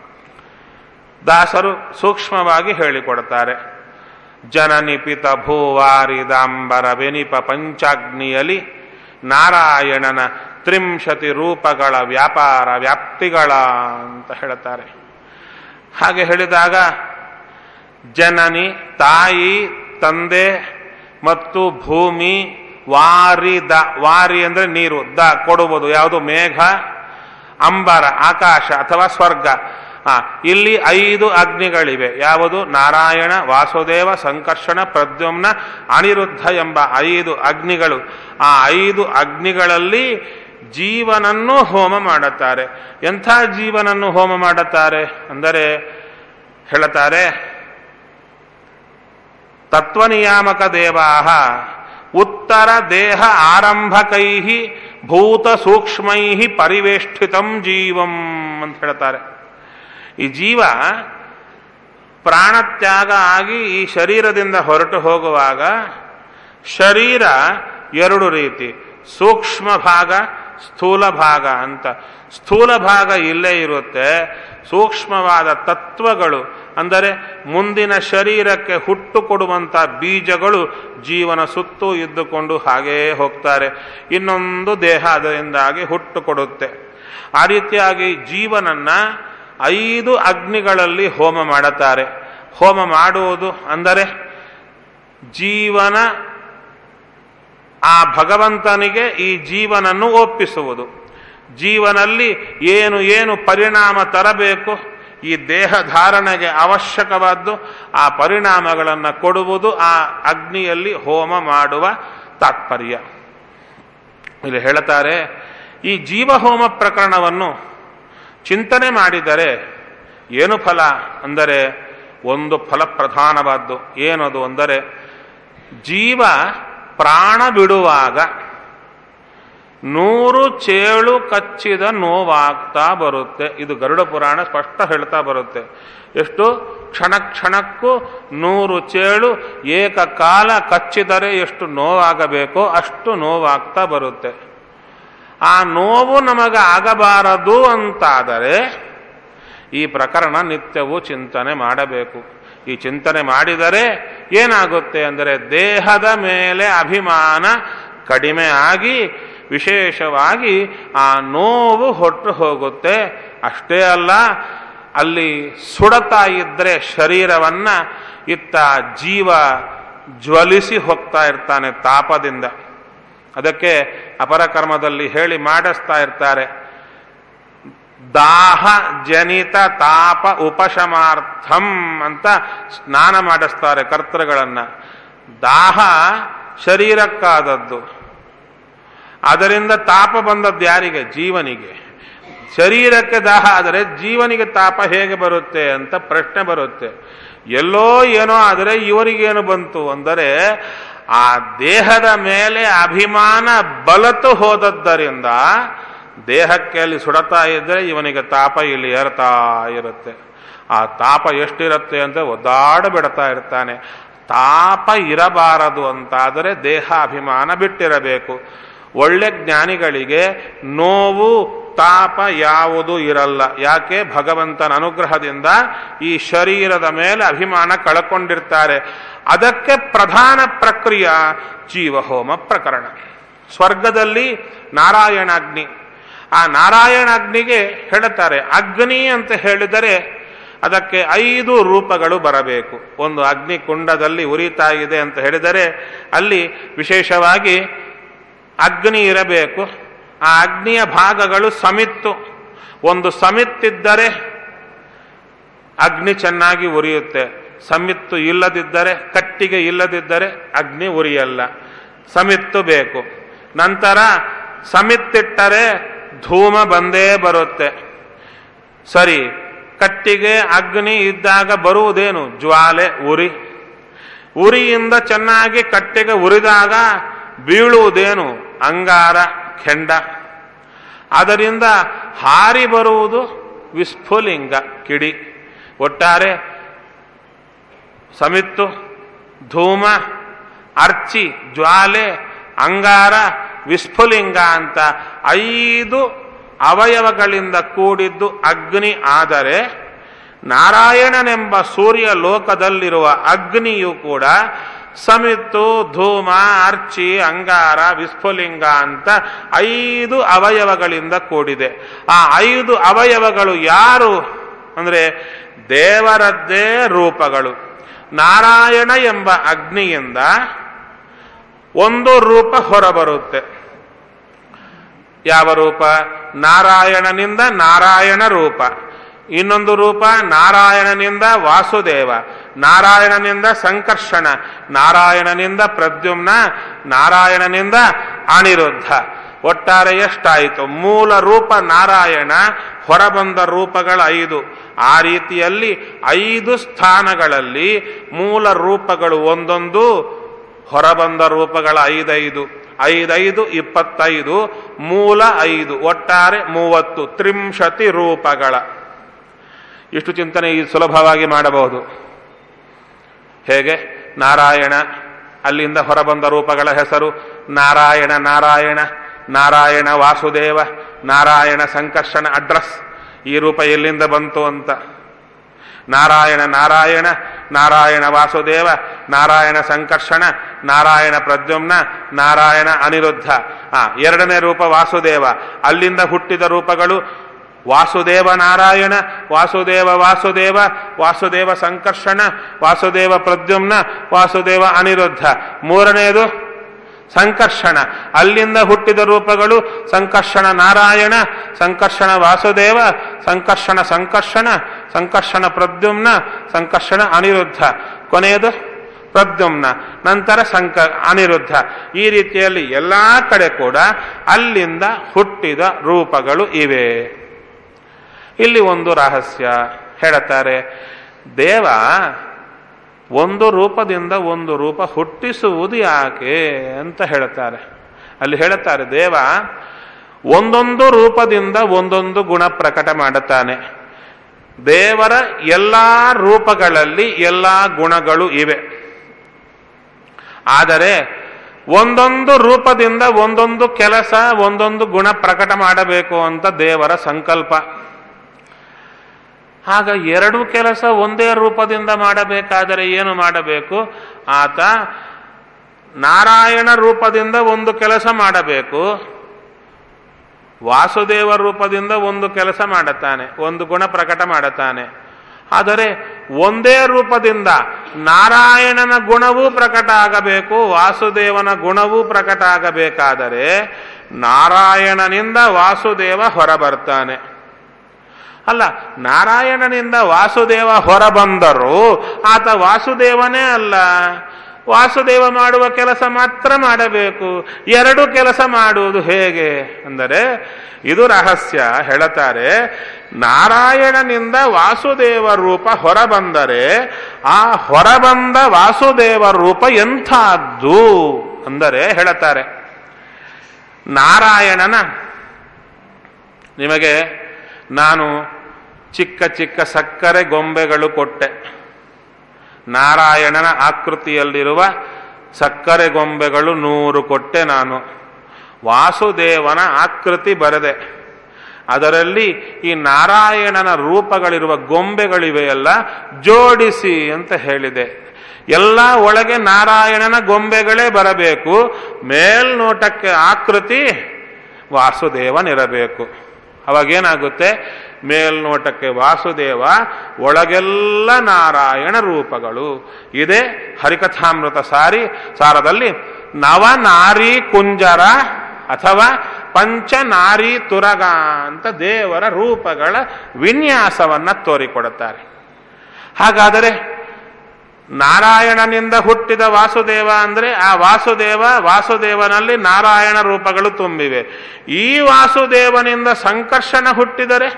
ದಾಸರು ಸೂಕ್ಷ್ಮವಾಗಿ ಹೇಳಿಕೊಡ್ತಾರೆ ಜನನಿಪಿತ ಭೂವಾರಿದಾಂಬರ ಬೆನಿಪ ಪಂಚಾಗ್ನಿಯಲಿ ನಾರಾಯಣನ ತ್ರಿಂಶತಿ ರೂಪಗಳ ವ್ಯಾಪಾರ ವ್ಯಾಪ್ತಿಗಳ ಅಂತ ಹೇಳುತ್ತಾರೆ ಹಾಗೆ ಹೇಳಿದಾಗ ಜನನಿ ತಾಯಿ ತಂದೆ ಮತ್ತು ಭೂಮಿ ವಾರಿ ದ ವಾರಿ ಅಂದ್ರೆ ನೀರು ದ ಕೊಡುವುದು ಯಾವುದು ಮೇಘ ಅಂಬರ ಆಕಾಶ ಅಥವಾ ಸ್ವರ್ಗ ಆ, ಇಲ್ಲಿ ಐದು ಅಗ್ನಿಗಳಿವೆ ಯಾವುದು ನಾರಾಯಣ ವಾಸುದೇವ ಸಂಕರ್ಷಣ ಪ್ರದ್ಯುಮ್ನ ಅನಿರುದ್ಧ ಎಂಬ ಐದು ಅಗ್ನಿಗಳು ಆ ಐದು ಅಗ್ನಿಗಳಲ್ಲಿ ಜೀವನನ್ನು ಹೋಮ ಮಾಡುತ್ತಾರೆ ಎಂಥ ಜೀವನನ್ನು ಹೋಮ ಮಾಡುತ್ತಾರೆ ಅಂದರೆ ಹೇಳುತ್ತಾರೆ ತತ್ವನಿಯಾಮಕ ದೇವಾಹ ಉತ್ತರ ದೇಹ ಆರಂಭಕೈ ಭೂತ ಸೂಕ್ಷ್ಮೈ ಪರಿವೇಷ್ಟಿತಂ ಜೀವಂ ಅಂತ ಹೇಳ್ತಾರೆ ಈ ಜೀವ ಪ್ರಾಣತ್ಯಾಗ ಆಗಿ ಈ ಶರೀರದಿಂದ ಹೊರಟು ಹೋಗುವಾಗ ಶರೀರ ಎರಡು ರೀತಿ ಸೂಕ್ಷ್ಮ ಭಾಗ ಸ್ಥೂಲ ಭಾಗ ಅಂತ ಸ್ಥೂಲ ಭಾಗ ಇಲ್ಲೇ ಇರುತ್ತೆ ಸೂಕ್ಷ್ಮವಾದ ತತ್ವಗಳು ಅಂದರೆ ಮುಂದಿನ ಶರೀರಕ್ಕೆ ಹುಟ್ಟು ಕೊಡುವಂಥ ಬೀಜಗಳು ಜೀವನ ಸುತ್ತೂ ಇದ್ದುಕೊಂಡು ಹಾಗೇ ಹೋಗ್ತಾರೆ ಇನ್ನೊಂದು ದೇಹ ಅದರಿಂದಾಗಿ ಹುಟ್ಟು ಕೊಡುತ್ತೆ ಆ ರೀತಿಯಾಗಿ ಜೀವನನ್ನ ಐದು ಅಗ್ನಿಗಳಲ್ಲಿ ಹೋಮ ಮಾಡುತ್ತಾರೆ ಹೋಮ ಮಾಡುವುದು ಅಂದರೆ ಜೀವನ ಆ ಭಗವಂತನಿಗೆ ಈ ಜೀವನನ್ನು ಒಪ್ಪಿಸುವುದು ಜೀವನಲ್ಲಿ ಏನು ಏನು ಪರಿಣಾಮ ತರಬೇಕು ಈ ದೇಹ ಧಾರಣೆಗೆ ಅವಶ್ಯಕವಾದ್ದು ಆ ಪರಿಣಾಮಗಳನ್ನು ಕೊಡುವುದು ಆ ಅಗ್ನಿಯಲ್ಲಿ ಹೋಮ ಮಾಡುವ ತಾತ್ಪರ್ಯ ಇಲ್ಲಿ ಹೇಳುತ್ತಾರೆ ಈ ಜೀವಹೋಮ ಪ್ರಕರಣವನ್ನು ಚಿಂತನೆ ಮಾಡಿದರೆ ಏನು ಫಲ ಅಂದರೆ ಒಂದು ಫಲ ಪ್ರಧಾನವಾದ್ದು ಏನದು ಅಂದರೆ ಜೀವ ಪ್ರಾಣ ಬಿಡುವಾಗ ನೂರು ಚೇಳು ಕಚ್ಚಿದ ನೋವಾಗ್ತಾ ಬರುತ್ತೆ ಇದು ಗರುಡ ಪುರಾಣ ಸ್ಪಷ್ಟ ಹೇಳ್ತಾ ಬರುತ್ತೆ ಎಷ್ಟು ಕ್ಷಣ ಕ್ಷಣಕ್ಕೂ ನೂರು ಚೇಳು ಏಕಕಾಲ ಕಚ್ಚಿದರೆ ಎಷ್ಟು ನೋವಾಗಬೇಕೋ ಅಷ್ಟು ನೋವಾಗ್ತಾ ಬರುತ್ತೆ ಆ ನೋವು ನಮಗೆ ಆಗಬಾರದು ಅಂತಾದರೆ ಈ ಪ್ರಕರಣ ನಿತ್ಯವೂ ಚಿಂತನೆ ಮಾಡಬೇಕು ಈ ಚಿಂತನೆ ಮಾಡಿದರೆ ಏನಾಗುತ್ತೆ ಅಂದರೆ ದೇಹದ ಮೇಲೆ ಅಭಿಮಾನ ಕಡಿಮೆ ಆಗಿ ವಿಶೇಷವಾಗಿ ಆ ನೋವು ಹೊಟ್ಟು ಹೋಗುತ್ತೆ ಅಷ್ಟೇ ಅಲ್ಲ ಅಲ್ಲಿ ಸುಡತಾ ಇದ್ರೆ ಶರೀರವನ್ನ ಇತ್ತ ಜೀವ ಜ್ವಲಿಸಿ ಹೋಗ್ತಾ ಇರ್ತಾನೆ ತಾಪದಿಂದ ಅದಕ್ಕೆ ಅಪರಕರ್ಮದಲ್ಲಿ ಹೇಳಿ ಮಾಡಿಸ್ತಾ ಇರ್ತಾರೆ ದಾಹ ಜನಿತ ತಾಪ ಉಪಶಮಾರ್ಥಂ ಅಂತ ಸ್ನಾನ ಮಾಡಿಸ್ತಾರೆ ಕರ್ತೃಗಳನ್ನ ದಾಹ ಶರೀರಕ್ಕಾದದ್ದು ಅದರಿಂದ ತಾಪ ಬಂದದ್ದು ಯಾರಿಗೆ ಜೀವನಿಗೆ ಶರೀರಕ್ಕೆ ದಾಹ ಆದರೆ ಜೀವನಿಗೆ ತಾಪ ಹೇಗೆ ಬರುತ್ತೆ ಅಂತ ಪ್ರಶ್ನೆ ಬರುತ್ತೆ ಎಲ್ಲೋ ಏನೋ ಆದರೆ ಇವರಿಗೇನು ಬಂತು ಅಂದರೆ ಆ ದೇಹದ ಮೇಲೆ ಅಭಿಮಾನ ಬಲತು ಹೋದದ್ದರಿಂದ ದೇಹಕ್ಕೆ ಅಲ್ಲಿ ಸುಡತಾ ಇದ್ರೆ ಇವನಿಗೆ ತಾಪ ಇಲ್ಲಿ ಏರ್ತಾ ಇರುತ್ತೆ ಆ ತಾಪ ಎಷ್ಟಿರುತ್ತೆ ಅಂತ ಒದ್ದಾಡ ಬಿಡ್ತಾ ಇರ್ತಾನೆ ತಾಪ ಇರಬಾರದು ಅಂತಾದರೆ ದೇಹ ಅಭಿಮಾನ ಬಿಟ್ಟಿರಬೇಕು ಒಳ್ಳೆ ಜ್ಞಾನಿಗಳಿಗೆ ನೋವು ತಾಪ ಯಾವುದು ಇರಲ್ಲ ಯಾಕೆ ಭಗವಂತನ ಅನುಗ್ರಹದಿಂದ ಈ ಶರೀರದ ಮೇಲೆ ಅಭಿಮಾನ ಕಳ್ಕೊಂಡಿರ್ತಾರೆ ಅದಕ್ಕೆ ಪ್ರಧಾನ ಪ್ರಕ್ರಿಯೆ ಜೀವಹೋಮ ಪ್ರಕರಣ ಸ್ವರ್ಗದಲ್ಲಿ ನಾರಾಯಣಾಗ್ನಿ ಆ ನಾರಾಯಣಾಗ್ನಿಗೆ ಹೇಳುತ್ತಾರೆ ಅಗ್ನಿ ಅಂತ ಹೇಳಿದರೆ ಅದಕ್ಕೆ ಐದು ರೂಪಗಳು ಬರಬೇಕು ಒಂದು ಅಗ್ನಿ ಕುಂಡದಲ್ಲಿ ಉರಿತಾ ಇದೆ ಅಂತ ಹೇಳಿದರೆ ಅಲ್ಲಿ ವಿಶೇಷವಾಗಿ ಅಗ್ನಿ ಇರಬೇಕು ಆ ಅಗ್ನಿಯ ಭಾಗಗಳು ಸಮಿತ್ತು ಒಂದು ಸಮಿತ್ತಿದ್ದರೆ ಅಗ್ನಿ ಚೆನ್ನಾಗಿ ಉರಿಯುತ್ತೆ ಸಮಿತ್ತು ಇಲ್ಲದಿದ್ದರೆ ಕಟ್ಟಿಗೆ ಇಲ್ಲದಿದ್ದರೆ ಅಗ್ನಿ ಉರಿಯಲ್ಲ ಸಮಿತ್ತು ಬೇಕು ನಂತರ ಸಮಿತ್ತಿಟ್ಟರೆ ಧೂಮ ಬಂದೇ ಬರುತ್ತೆ ಸರಿ ಕಟ್ಟಿಗೆ ಅಗ್ನಿ ಇದ್ದಾಗ ಬರುವುದೇನು ಜ್ವಾಲೆ ಉರಿ ಉರಿಯಿಂದ ಚೆನ್ನಾಗಿ ಕಟ್ಟಿಗೆ ಉರಿದಾಗ ಬೀಳುವುದೇನು ಅಂಗಾರ ಕೆಂಡ ಅದರಿಂದ ಹಾರಿ ಬರುವುದು ವಿಸ್ಫುಲಿಂಗ ಕಿಡಿ ಒಟ್ಟಾರೆ ಸಮಿತ್ತು ಧೂಮ ಅರ್ಚಿ ಜ್ವಾಲೆ ಅಂಗಾರ ವಿಸ್ಫುಲಿಂಗ ಅಂತ ಐದು ಅವಯವಗಳಿಂದ ಕೂಡಿದ್ದು ಅಗ್ನಿ ಆದರೆ ನಾರಾಯಣನೆಂಬ ಸೂರ್ಯ ಲೋಕದಲ್ಲಿರುವ ಅಗ್ನಿಯು ಕೂಡ ಸಮಿತ್ತು ಧೂಮ ಅರ್ಚಿ ಅಂಗಾರ ವಿಸ್ಫುಲಿಂಗ ಅಂತ ಐದು ಅವಯವಗಳಿಂದ ಕೂಡಿದೆ ಆ ಐದು ಅವಯವಗಳು ಯಾರು ಅಂದರೆ ದೇವರದ್ದೇ ರೂಪಗಳು ನಾರಾಯಣ ಎಂಬ ಅಗ್ನಿಯಿಂದ ಒಂದು ರೂಪ ಹೊರಬರುತ್ತೆ ಯಾವ ರೂಪ ನಾರಾಯಣನಿಂದ ನಾರಾಯಣ ರೂಪ ಇನ್ನೊಂದು ರೂಪ ನಾರಾಯಣನಿಂದ ವಾಸುದೇವ ನಾರಾಯಣನಿಂದ ಸಂಕರ್ಷಣ ನಾರಾಯಣನಿಂದ ಪ್ರದ್ಯುಮ್ನ ನಾರಾಯಣನಿಂದ ಅನಿರುದ್ಧ ಒಟ್ಟಾರೆ ಎಷ್ಟಾಯಿತು ಮೂಲ ರೂಪ ನಾರಾಯಣ ಹೊರಬಂದ ರೂಪಗಳ ಐದು ಆ ರೀತಿಯಲ್ಲಿ ಐದು ಸ್ಥಾನಗಳಲ್ಲಿ ಮೂಲ ರೂಪಗಳು ಒಂದೊಂದು ಹೊರಬಂದ ರೂಪಗಳ ಐದೈದು ಐದೈದು ಇಪ್ಪತ್ತೈದು ಮೂಲ ಐದು ಒಟ್ಟಾರೆ ಮೂವತ್ತು ತ್ರಿಂಶತಿ ರೂಪಗಳ ಇಷ್ಟು ಚಿಂತನೆ ಈ ಸುಲಭವಾಗಿ ಮಾಡಬಹುದು ಹೇಗೆ ನಾರಾಯಣ ಅಲ್ಲಿಂದ ಹೊರಬಂದ ರೂಪಗಳ ಹೆಸರು ನಾರಾಯಣ ನಾರಾಯಣ ನಾರಾಯಣ ವಾಸುದೇವ ನಾರಾಯಣ ಸಂಕರ್ಷಣ ಅಡ್ರೆಸ್ ಈ ರೂಪ ಎಲ್ಲಿಂದ ಬಂತು ಅಂತ ನಾರಾಯಣ ನಾರಾಯಣ ನಾರಾಯಣ ವಾಸುದೇವ ನಾರಾಯಣ ಸಂಕರ್ಷಣ ನಾರಾಯಣ ಪ್ರದ್ಯುಮ್ನ ನಾರಾಯಣ ಅನಿರುದ್ಧ ಆ ಎರಡನೇ ರೂಪ ವಾಸುದೇವ ಅಲ್ಲಿಂದ ಹುಟ್ಟಿದ ರೂಪಗಳು ವಾಸುದೇವ ನಾರಾಯಣ ವಾಸುದೇವ ವಾಸುದೇವ ವಾಸುದೇವ ಸಂಕರ್ಷಣ ವಾಸುದೇವ ಪ್ರದ್ಯುಮ್ನ ವಾಸುದೇವ ಅನಿರುದ್ಧ ಮೂರನೆಯದು ಸಂಕರ್ಷಣ ಅಲ್ಲಿಂದ ಹುಟ್ಟಿದ ರೂಪಗಳು ಸಂಕರ್ಷಣ ನಾರಾಯಣ ಸಂಕರ್ಷಣ ವಾಸುದೇವ ಸಂಕರ್ಷಣ ಸಂಕರ್ಷಣ ಸಂಕರ್ಷಣ ಪ್ರದ್ಯುಮ್ನ ಸಂಕರ್ಷಣ ಅನಿರುದ್ಧ ಕೊನೆಯದು ಪ್ರದ್ಯುಮ್ನ ನಂತರ ಸಂಕ ಅನಿರುದ್ಧ ಈ ರೀತಿಯಲ್ಲಿ ಎಲ್ಲಾ ಕಡೆ ಕೂಡ ಅಲ್ಲಿಂದ ಹುಟ್ಟಿದ ರೂಪಗಳು ಇವೆ ಇಲ್ಲಿ ಒಂದು ರಹಸ್ಯ ಹೇಳುತ್ತಾರೆ ದೇವ ಒಂದು ರೂಪದಿಂದ ಒಂದು ರೂಪ ಹುಟ್ಟಿಸುವುದು ಯಾಕೆ ಅಂತ ಹೇಳುತ್ತಾರೆ ಅಲ್ಲಿ ಹೇಳುತ್ತಾರೆ ದೇವ ಒಂದೊಂದು ರೂಪದಿಂದ ಒಂದೊಂದು ಗುಣ ಪ್ರಕಟ ಮಾಡುತ್ತಾನೆ ದೇವರ ಎಲ್ಲ ರೂಪಗಳಲ್ಲಿ ಎಲ್ಲ ಗುಣಗಳು ಇವೆ ಆದರೆ ಒಂದೊಂದು ರೂಪದಿಂದ ಒಂದೊಂದು ಕೆಲಸ ಒಂದೊಂದು ಗುಣ ಪ್ರಕಟ ಮಾಡಬೇಕು ಅಂತ ದೇವರ ಸಂಕಲ್ಪ ಆಗ ಎರಡು ಕೆಲಸ ಒಂದೇ ರೂಪದಿಂದ ಮಾಡಬೇಕಾದರೆ ಏನು ಮಾಡಬೇಕು ಆತ ನಾರಾಯಣ ರೂಪದಿಂದ ಒಂದು ಕೆಲಸ ಮಾಡಬೇಕು ವಾಸುದೇವ ರೂಪದಿಂದ ಒಂದು ಕೆಲಸ ಮಾಡುತ್ತಾನೆ ಒಂದು ಗುಣ ಪ್ರಕಟ ಮಾಡುತ್ತಾನೆ ಆದರೆ ಒಂದೇ ರೂಪದಿಂದ ನಾರಾಯಣನ ಗುಣವೂ ಪ್ರಕಟ ಆಗಬೇಕು ವಾಸುದೇವನ ಗುಣವೂ ಪ್ರಕಟ ಆಗಬೇಕಾದರೆ ನಾರಾಯಣನಿಂದ ವಾಸುದೇವ ಹೊರಬರ್ತಾನೆ ಅಲ್ಲ ನಾರಾಯಣನಿಂದ ವಾಸುದೇವ ಹೊರಬಂದರೂ ಆತ ವಾಸುದೇವನೇ ಅಲ್ಲ ವಾಸುದೇವ ಮಾಡುವ ಕೆಲಸ ಮಾತ್ರ ಮಾಡಬೇಕು ಎರಡು ಕೆಲಸ ಮಾಡುವುದು ಹೇಗೆ ಅಂದರೆ ಇದು ರಹಸ್ಯ ಹೇಳುತ್ತಾರೆ ನಾರಾಯಣನಿಂದ ವಾಸುದೇವ ರೂಪ ಹೊರಬಂದರೆ ಆ ಹೊರಬಂದ ವಾಸುದೇವ ರೂಪ ಎಂಥದ್ದು ಅಂದರೆ ಹೇಳುತ್ತಾರೆ ನಾರಾಯಣನ ನಿಮಗೆ ನಾನು ಚಿಕ್ಕ ಚಿಕ್ಕ ಸಕ್ಕರೆ ಗೊಂಬೆಗಳು ಕೊಟ್ಟೆ ನಾರಾಯಣನ ಆಕೃತಿಯಲ್ಲಿರುವ ಸಕ್ಕರೆ ಗೊಂಬೆಗಳು ನೂರು ಕೊಟ್ಟೆ ನಾನು ವಾಸುದೇವನ ಆಕೃತಿ ಬರೆದೆ ಅದರಲ್ಲಿ ಈ ನಾರಾಯಣನ ರೂಪಗಳಿರುವ ಗೊಂಬೆಗಳಿವೆಯಲ್ಲ ಜೋಡಿಸಿ ಅಂತ ಹೇಳಿದೆ ಎಲ್ಲ ಒಳಗೆ ನಾರಾಯಣನ ಗೊಂಬೆಗಳೇ ಬರಬೇಕು ಮೇಲ್ನೋಟಕ್ಕೆ ಆಕೃತಿ ವಾಸುದೇವನಿರಬೇಕು ಅವಾಗೇನಾಗುತ್ತೆ ಮೇಲ್ನೋಟಕ್ಕೆ ವಾಸುದೇವ ಒಳಗೆಲ್ಲ ನಾರಾಯಣ ರೂಪಗಳು ಇದೇ ಹರಿಕಥಾಮೃತ ಸಾರಿ ಸಾರದಲ್ಲಿ ನವನಾರಿ ಕುಂಜರ ಅಥವಾ ಪಂಚನಾರಿ ತುರಗ ಅಂತ ದೇವರ ರೂಪಗಳ ವಿನ್ಯಾಸವನ್ನ ತೋರಿಕೊಡುತ್ತಾರೆ ಹಾಗಾದರೆ ನಾರಾಯಣನಿಂದ ಹುಟ್ಟಿದ ವಾಸುದೇವ ಅಂದ್ರೆ ಆ ವಾಸುದೇವ ವಾಸುದೇವನಲ್ಲಿ ನಾರಾಯಣ ರೂಪಗಳು ತುಂಬಿವೆ ಈ ವಾಸುದೇವನಿಂದ ಸಂಕರ್ಷಣ ಹುಟ್ಟಿದರೆ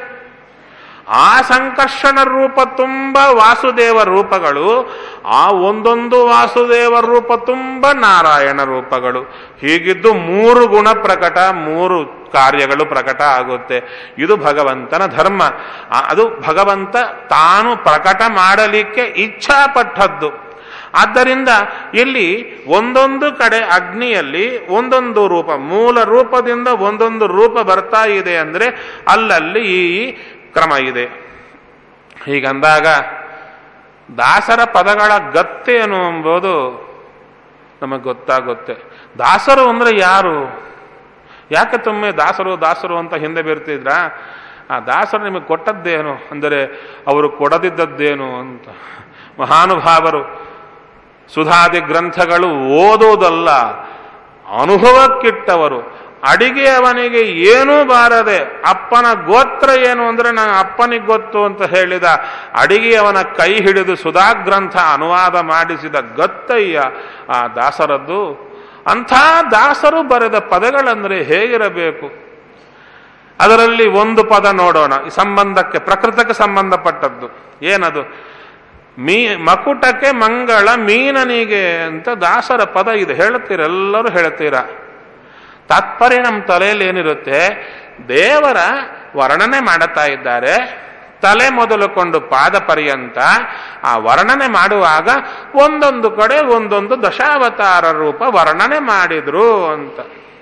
ಆ ಸಂಕರ್ಷಣ ರೂಪ ತುಂಬ ವಾಸುದೇವ ರೂಪಗಳು ಆ ಒಂದೊಂದು ವಾಸುದೇವ ರೂಪ ತುಂಬ ನಾರಾಯಣ ರೂಪಗಳು ಹೀಗಿದ್ದು ಮೂರು ಗುಣ ಪ್ರಕಟ ಮೂರು ಕಾರ್ಯಗಳು ಪ್ರಕಟ ಆಗುತ್ತೆ ಇದು ಭಗವಂತನ ಧರ್ಮ ಆ- ಅದು ಭಗವಂತ ತಾನು ಪ್ರಕಟ ಮಾಡಲಿಕ್ಕೆ ಇಚ್ಛಾಪಟ್ಟದ್ದು ಆದ್ದರಿಂದ ಇಲ್ಲಿ ಒಂದೊಂದು ಕಡೆ ಅಗ್ನಿಯಲ್ಲಿ ಒಂದೊಂದು ರೂಪ ಮೂಲ ರೂಪದಿಂದ ಒಂದೊಂದು ರೂಪ ಬರ್ತಾ ಇದೆ ಅಂದ್ರೆ ಅಲ್ಲಲ್ಲಿ ಈ ಕ್ರಮ ಇದೆ ಹೀಗಂದಾಗ ದಾಸರ ಪದಗಳ ಗತ್ತೇನು ಎಂಬುದು ನಮಗೆ ಗೊತ್ತಾಗುತ್ತೆ ದಾಸರು ಅಂದ್ರೆ ಯಾರು ಯಾಕೆ ತುಮ್ಮೆ ದಾಸರು ದಾಸರು ಅಂತ ಹಿಂದೆ ಬರ್ತಿದ್ರ ಆ ದಾಸರು ನಿಮಗೆ ಕೊಟ್ಟದ್ದೇನು ಅಂದರೆ ಅವರು ಕೊಡದಿದ್ದದ್ದೇನು ಅಂತ ಮಹಾನುಭಾವರು ಸುಧಾದಿ ಗ್ರಂಥಗಳು ಓದೋದಲ್ಲ ಅನುಭವಕ್ಕಿಟ್ಟವರು ಅಡಿಗೆ ಅವನಿಗೆ ಏನೂ ಬಾರದೆ ಅಪ್ಪನ ಗೋತ್ರ ಏನು ಅಂದ್ರೆ ನಾನು ಅಪ್ಪನಿಗೆ ಗೊತ್ತು ಅಂತ ಹೇಳಿದ ಅಡಿಗೆ ಅವನ ಕೈ ಹಿಡಿದು ಸುಧಾ ಗ್ರಂಥ ಅನುವಾದ ಮಾಡಿಸಿದ ಗತ್ತಯ್ಯ ಆ ದಾಸರದ್ದು ಅಂಥ ದಾಸರು ಬರೆದ ಪದಗಳಂದ್ರೆ ಹೇಗಿರಬೇಕು ಅದರಲ್ಲಿ ಒಂದು ಪದ ನೋಡೋಣ ಈ ಸಂಬಂಧಕ್ಕೆ ಪ್ರಕೃತಕ್ಕೆ ಸಂಬಂಧಪಟ್ಟದ್ದು ಏನದು ಮೀ ಮಕುಟಕ್ಕೆ ಮಂಗಳ ಮೀನನಿಗೆ ಅಂತ ದಾಸರ ಪದ ಇದೆ ಹೇಳುತ್ತೀರ ಎಲ್ಲರೂ ಹೇಳ್ತೀರಾ ತಾತ್ಪರ್ಯ ನಮ್ಮ ತಲೆಯಲ್ಲಿ ಏನಿರುತ್ತೆ ದೇವರ ವರ್ಣನೆ ಮಾಡುತ್ತಾ ಇದ್ದಾರೆ ತಲೆ ಮೊದಲುಕೊಂಡು ಪಾದ ಪರ್ಯಂತ ಆ ವರ್ಣನೆ ಮಾಡುವಾಗ ಒಂದೊಂದು ಕಡೆ ಒಂದೊಂದು ದಶಾವತಾರ ರೂಪ ವರ್ಣನೆ ಮಾಡಿದ್ರು ಅಂತ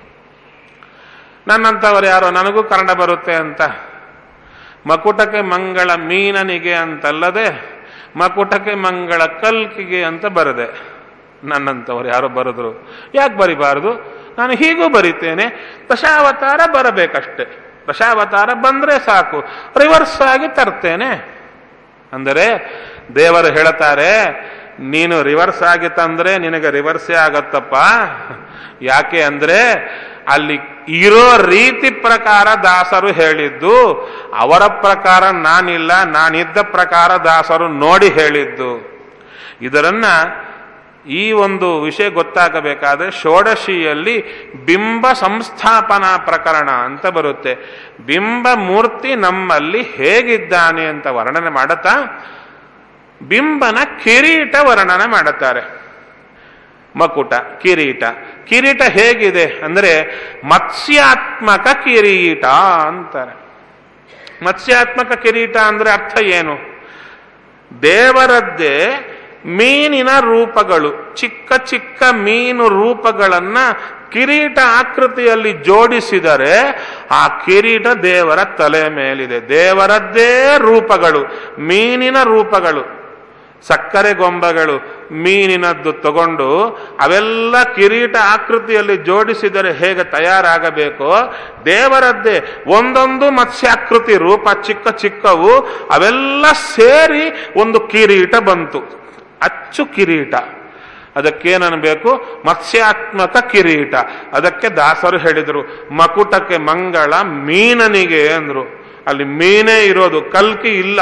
ನನ್ನಂಥವ್ರು ಯಾರೋ ನನಗೂ ಕನ್ನಡ ಬರುತ್ತೆ ಅಂತ ಮಕುಟಕ್ಕೆ ಮಂಗಳ ಮೀನನಿಗೆ ಅಂತಲ್ಲದೆ ಮಕುಟಕ್ಕೆ ಮಂಗಳ ಕಲ್ಕಿಗೆ ಅಂತ ಬರದೆ ನನ್ನಂಥವ್ರು ಯಾರೋ ಬರೆದ್ರು ಯಾಕೆ ಬರಿಬಾರದು ನಾನು ಹೀಗೂ ಬರಿತೇನೆ ದಶಾವತಾರ ಬರಬೇಕಷ್ಟೆ ದಶಾವತಾರ ಬಂದ್ರೆ ಸಾಕು ರಿವರ್ಸ್ ಆಗಿ ತರ್ತೇನೆ ಅಂದರೆ ದೇವರು ಹೇಳ್ತಾರೆ ನೀನು ರಿವರ್ಸ್ ಆಗಿ ತಂದ್ರೆ ನಿನಗೆ ರಿವರ್ಸೇ ಆಗತ್ತಪ್ಪ ಯಾಕೆ ಅಂದ್ರೆ ಅಲ್ಲಿ ಇರೋ ರೀತಿ ಪ್ರಕಾರ ದಾಸರು ಹೇಳಿದ್ದು ಅವರ ಪ್ರಕಾರ ನಾನಿಲ್ಲ ನಾನಿದ್ದ ಪ್ರಕಾರ ದಾಸರು ನೋಡಿ ಹೇಳಿದ್ದು ಇದರನ್ನ ಈ ಒಂದು ವಿಷಯ ಗೊತ್ತಾಗಬೇಕಾದ್ರೆ ಷೋಡಶಿಯಲ್ಲಿ ಬಿಂಬ ಸಂಸ್ಥಾಪನಾ ಪ್ರಕರಣ ಅಂತ ಬರುತ್ತೆ ಬಿಂಬ ಮೂರ್ತಿ ನಮ್ಮಲ್ಲಿ ಹೇಗಿದ್ದಾನೆ ಅಂತ ವರ್ಣನೆ ಮಾಡುತ್ತಾ ಬಿಂಬನ ಕಿರೀಟ ವರ್ಣನೆ ಮಾಡುತ್ತಾರೆ ಮಕುಟ ಕಿರೀಟ ಕಿರೀಟ ಹೇಗಿದೆ ಅಂದರೆ ಮತ್ಸ್ಯಾತ್ಮಕ ಕಿರೀಟ ಅಂತಾರೆ ಮತ್ಸ್ಯಾತ್ಮಕ ಕಿರೀಟ ಅಂದ್ರೆ ಅರ್ಥ ಏನು ದೇವರದ್ದೇ ಮೀನಿನ ರೂಪಗಳು ಚಿಕ್ಕ ಚಿಕ್ಕ ಮೀನು ರೂಪಗಳನ್ನ ಕಿರೀಟ ಆಕೃತಿಯಲ್ಲಿ ಜೋಡಿಸಿದರೆ ಆ ಕಿರೀಟ ದೇವರ ತಲೆ ಮೇಲಿದೆ ದೇವರದ್ದೇ ರೂಪಗಳು ಮೀನಿನ ರೂಪಗಳು ಸಕ್ಕರೆ ಗೊಂಬೆಗಳು ಮೀನಿನದ್ದು ತಗೊಂಡು ಅವೆಲ್ಲ ಕಿರೀಟ ಆಕೃತಿಯಲ್ಲಿ ಜೋಡಿಸಿದರೆ ಹೇಗೆ ತಯಾರಾಗಬೇಕೋ ದೇವರದ್ದೇ ಒಂದೊಂದು ಮತ್ಸ್ಯಾಕೃತಿ ರೂಪ ಚಿಕ್ಕ ಚಿಕ್ಕವು ಅವೆಲ್ಲ ಸೇರಿ ಒಂದು ಕಿರೀಟ ಬಂತು ಅಚ್ಚು ಕಿರೀಟ ಅದಕ್ಕೇನನ್ಬೇಕು ಮತ್ಸ್ಯಾತ್ಮಕ ಕಿರೀಟ ಅದಕ್ಕೆ ದಾಸರು ಹೇಳಿದರು ಮಕುಟಕ್ಕೆ ಮಂಗಳ ಮೀನನಿಗೆ ಅಂದ್ರು ಅಲ್ಲಿ ಮೀನೇ ಇರೋದು ಕಲ್ಕಿ ಇಲ್ಲ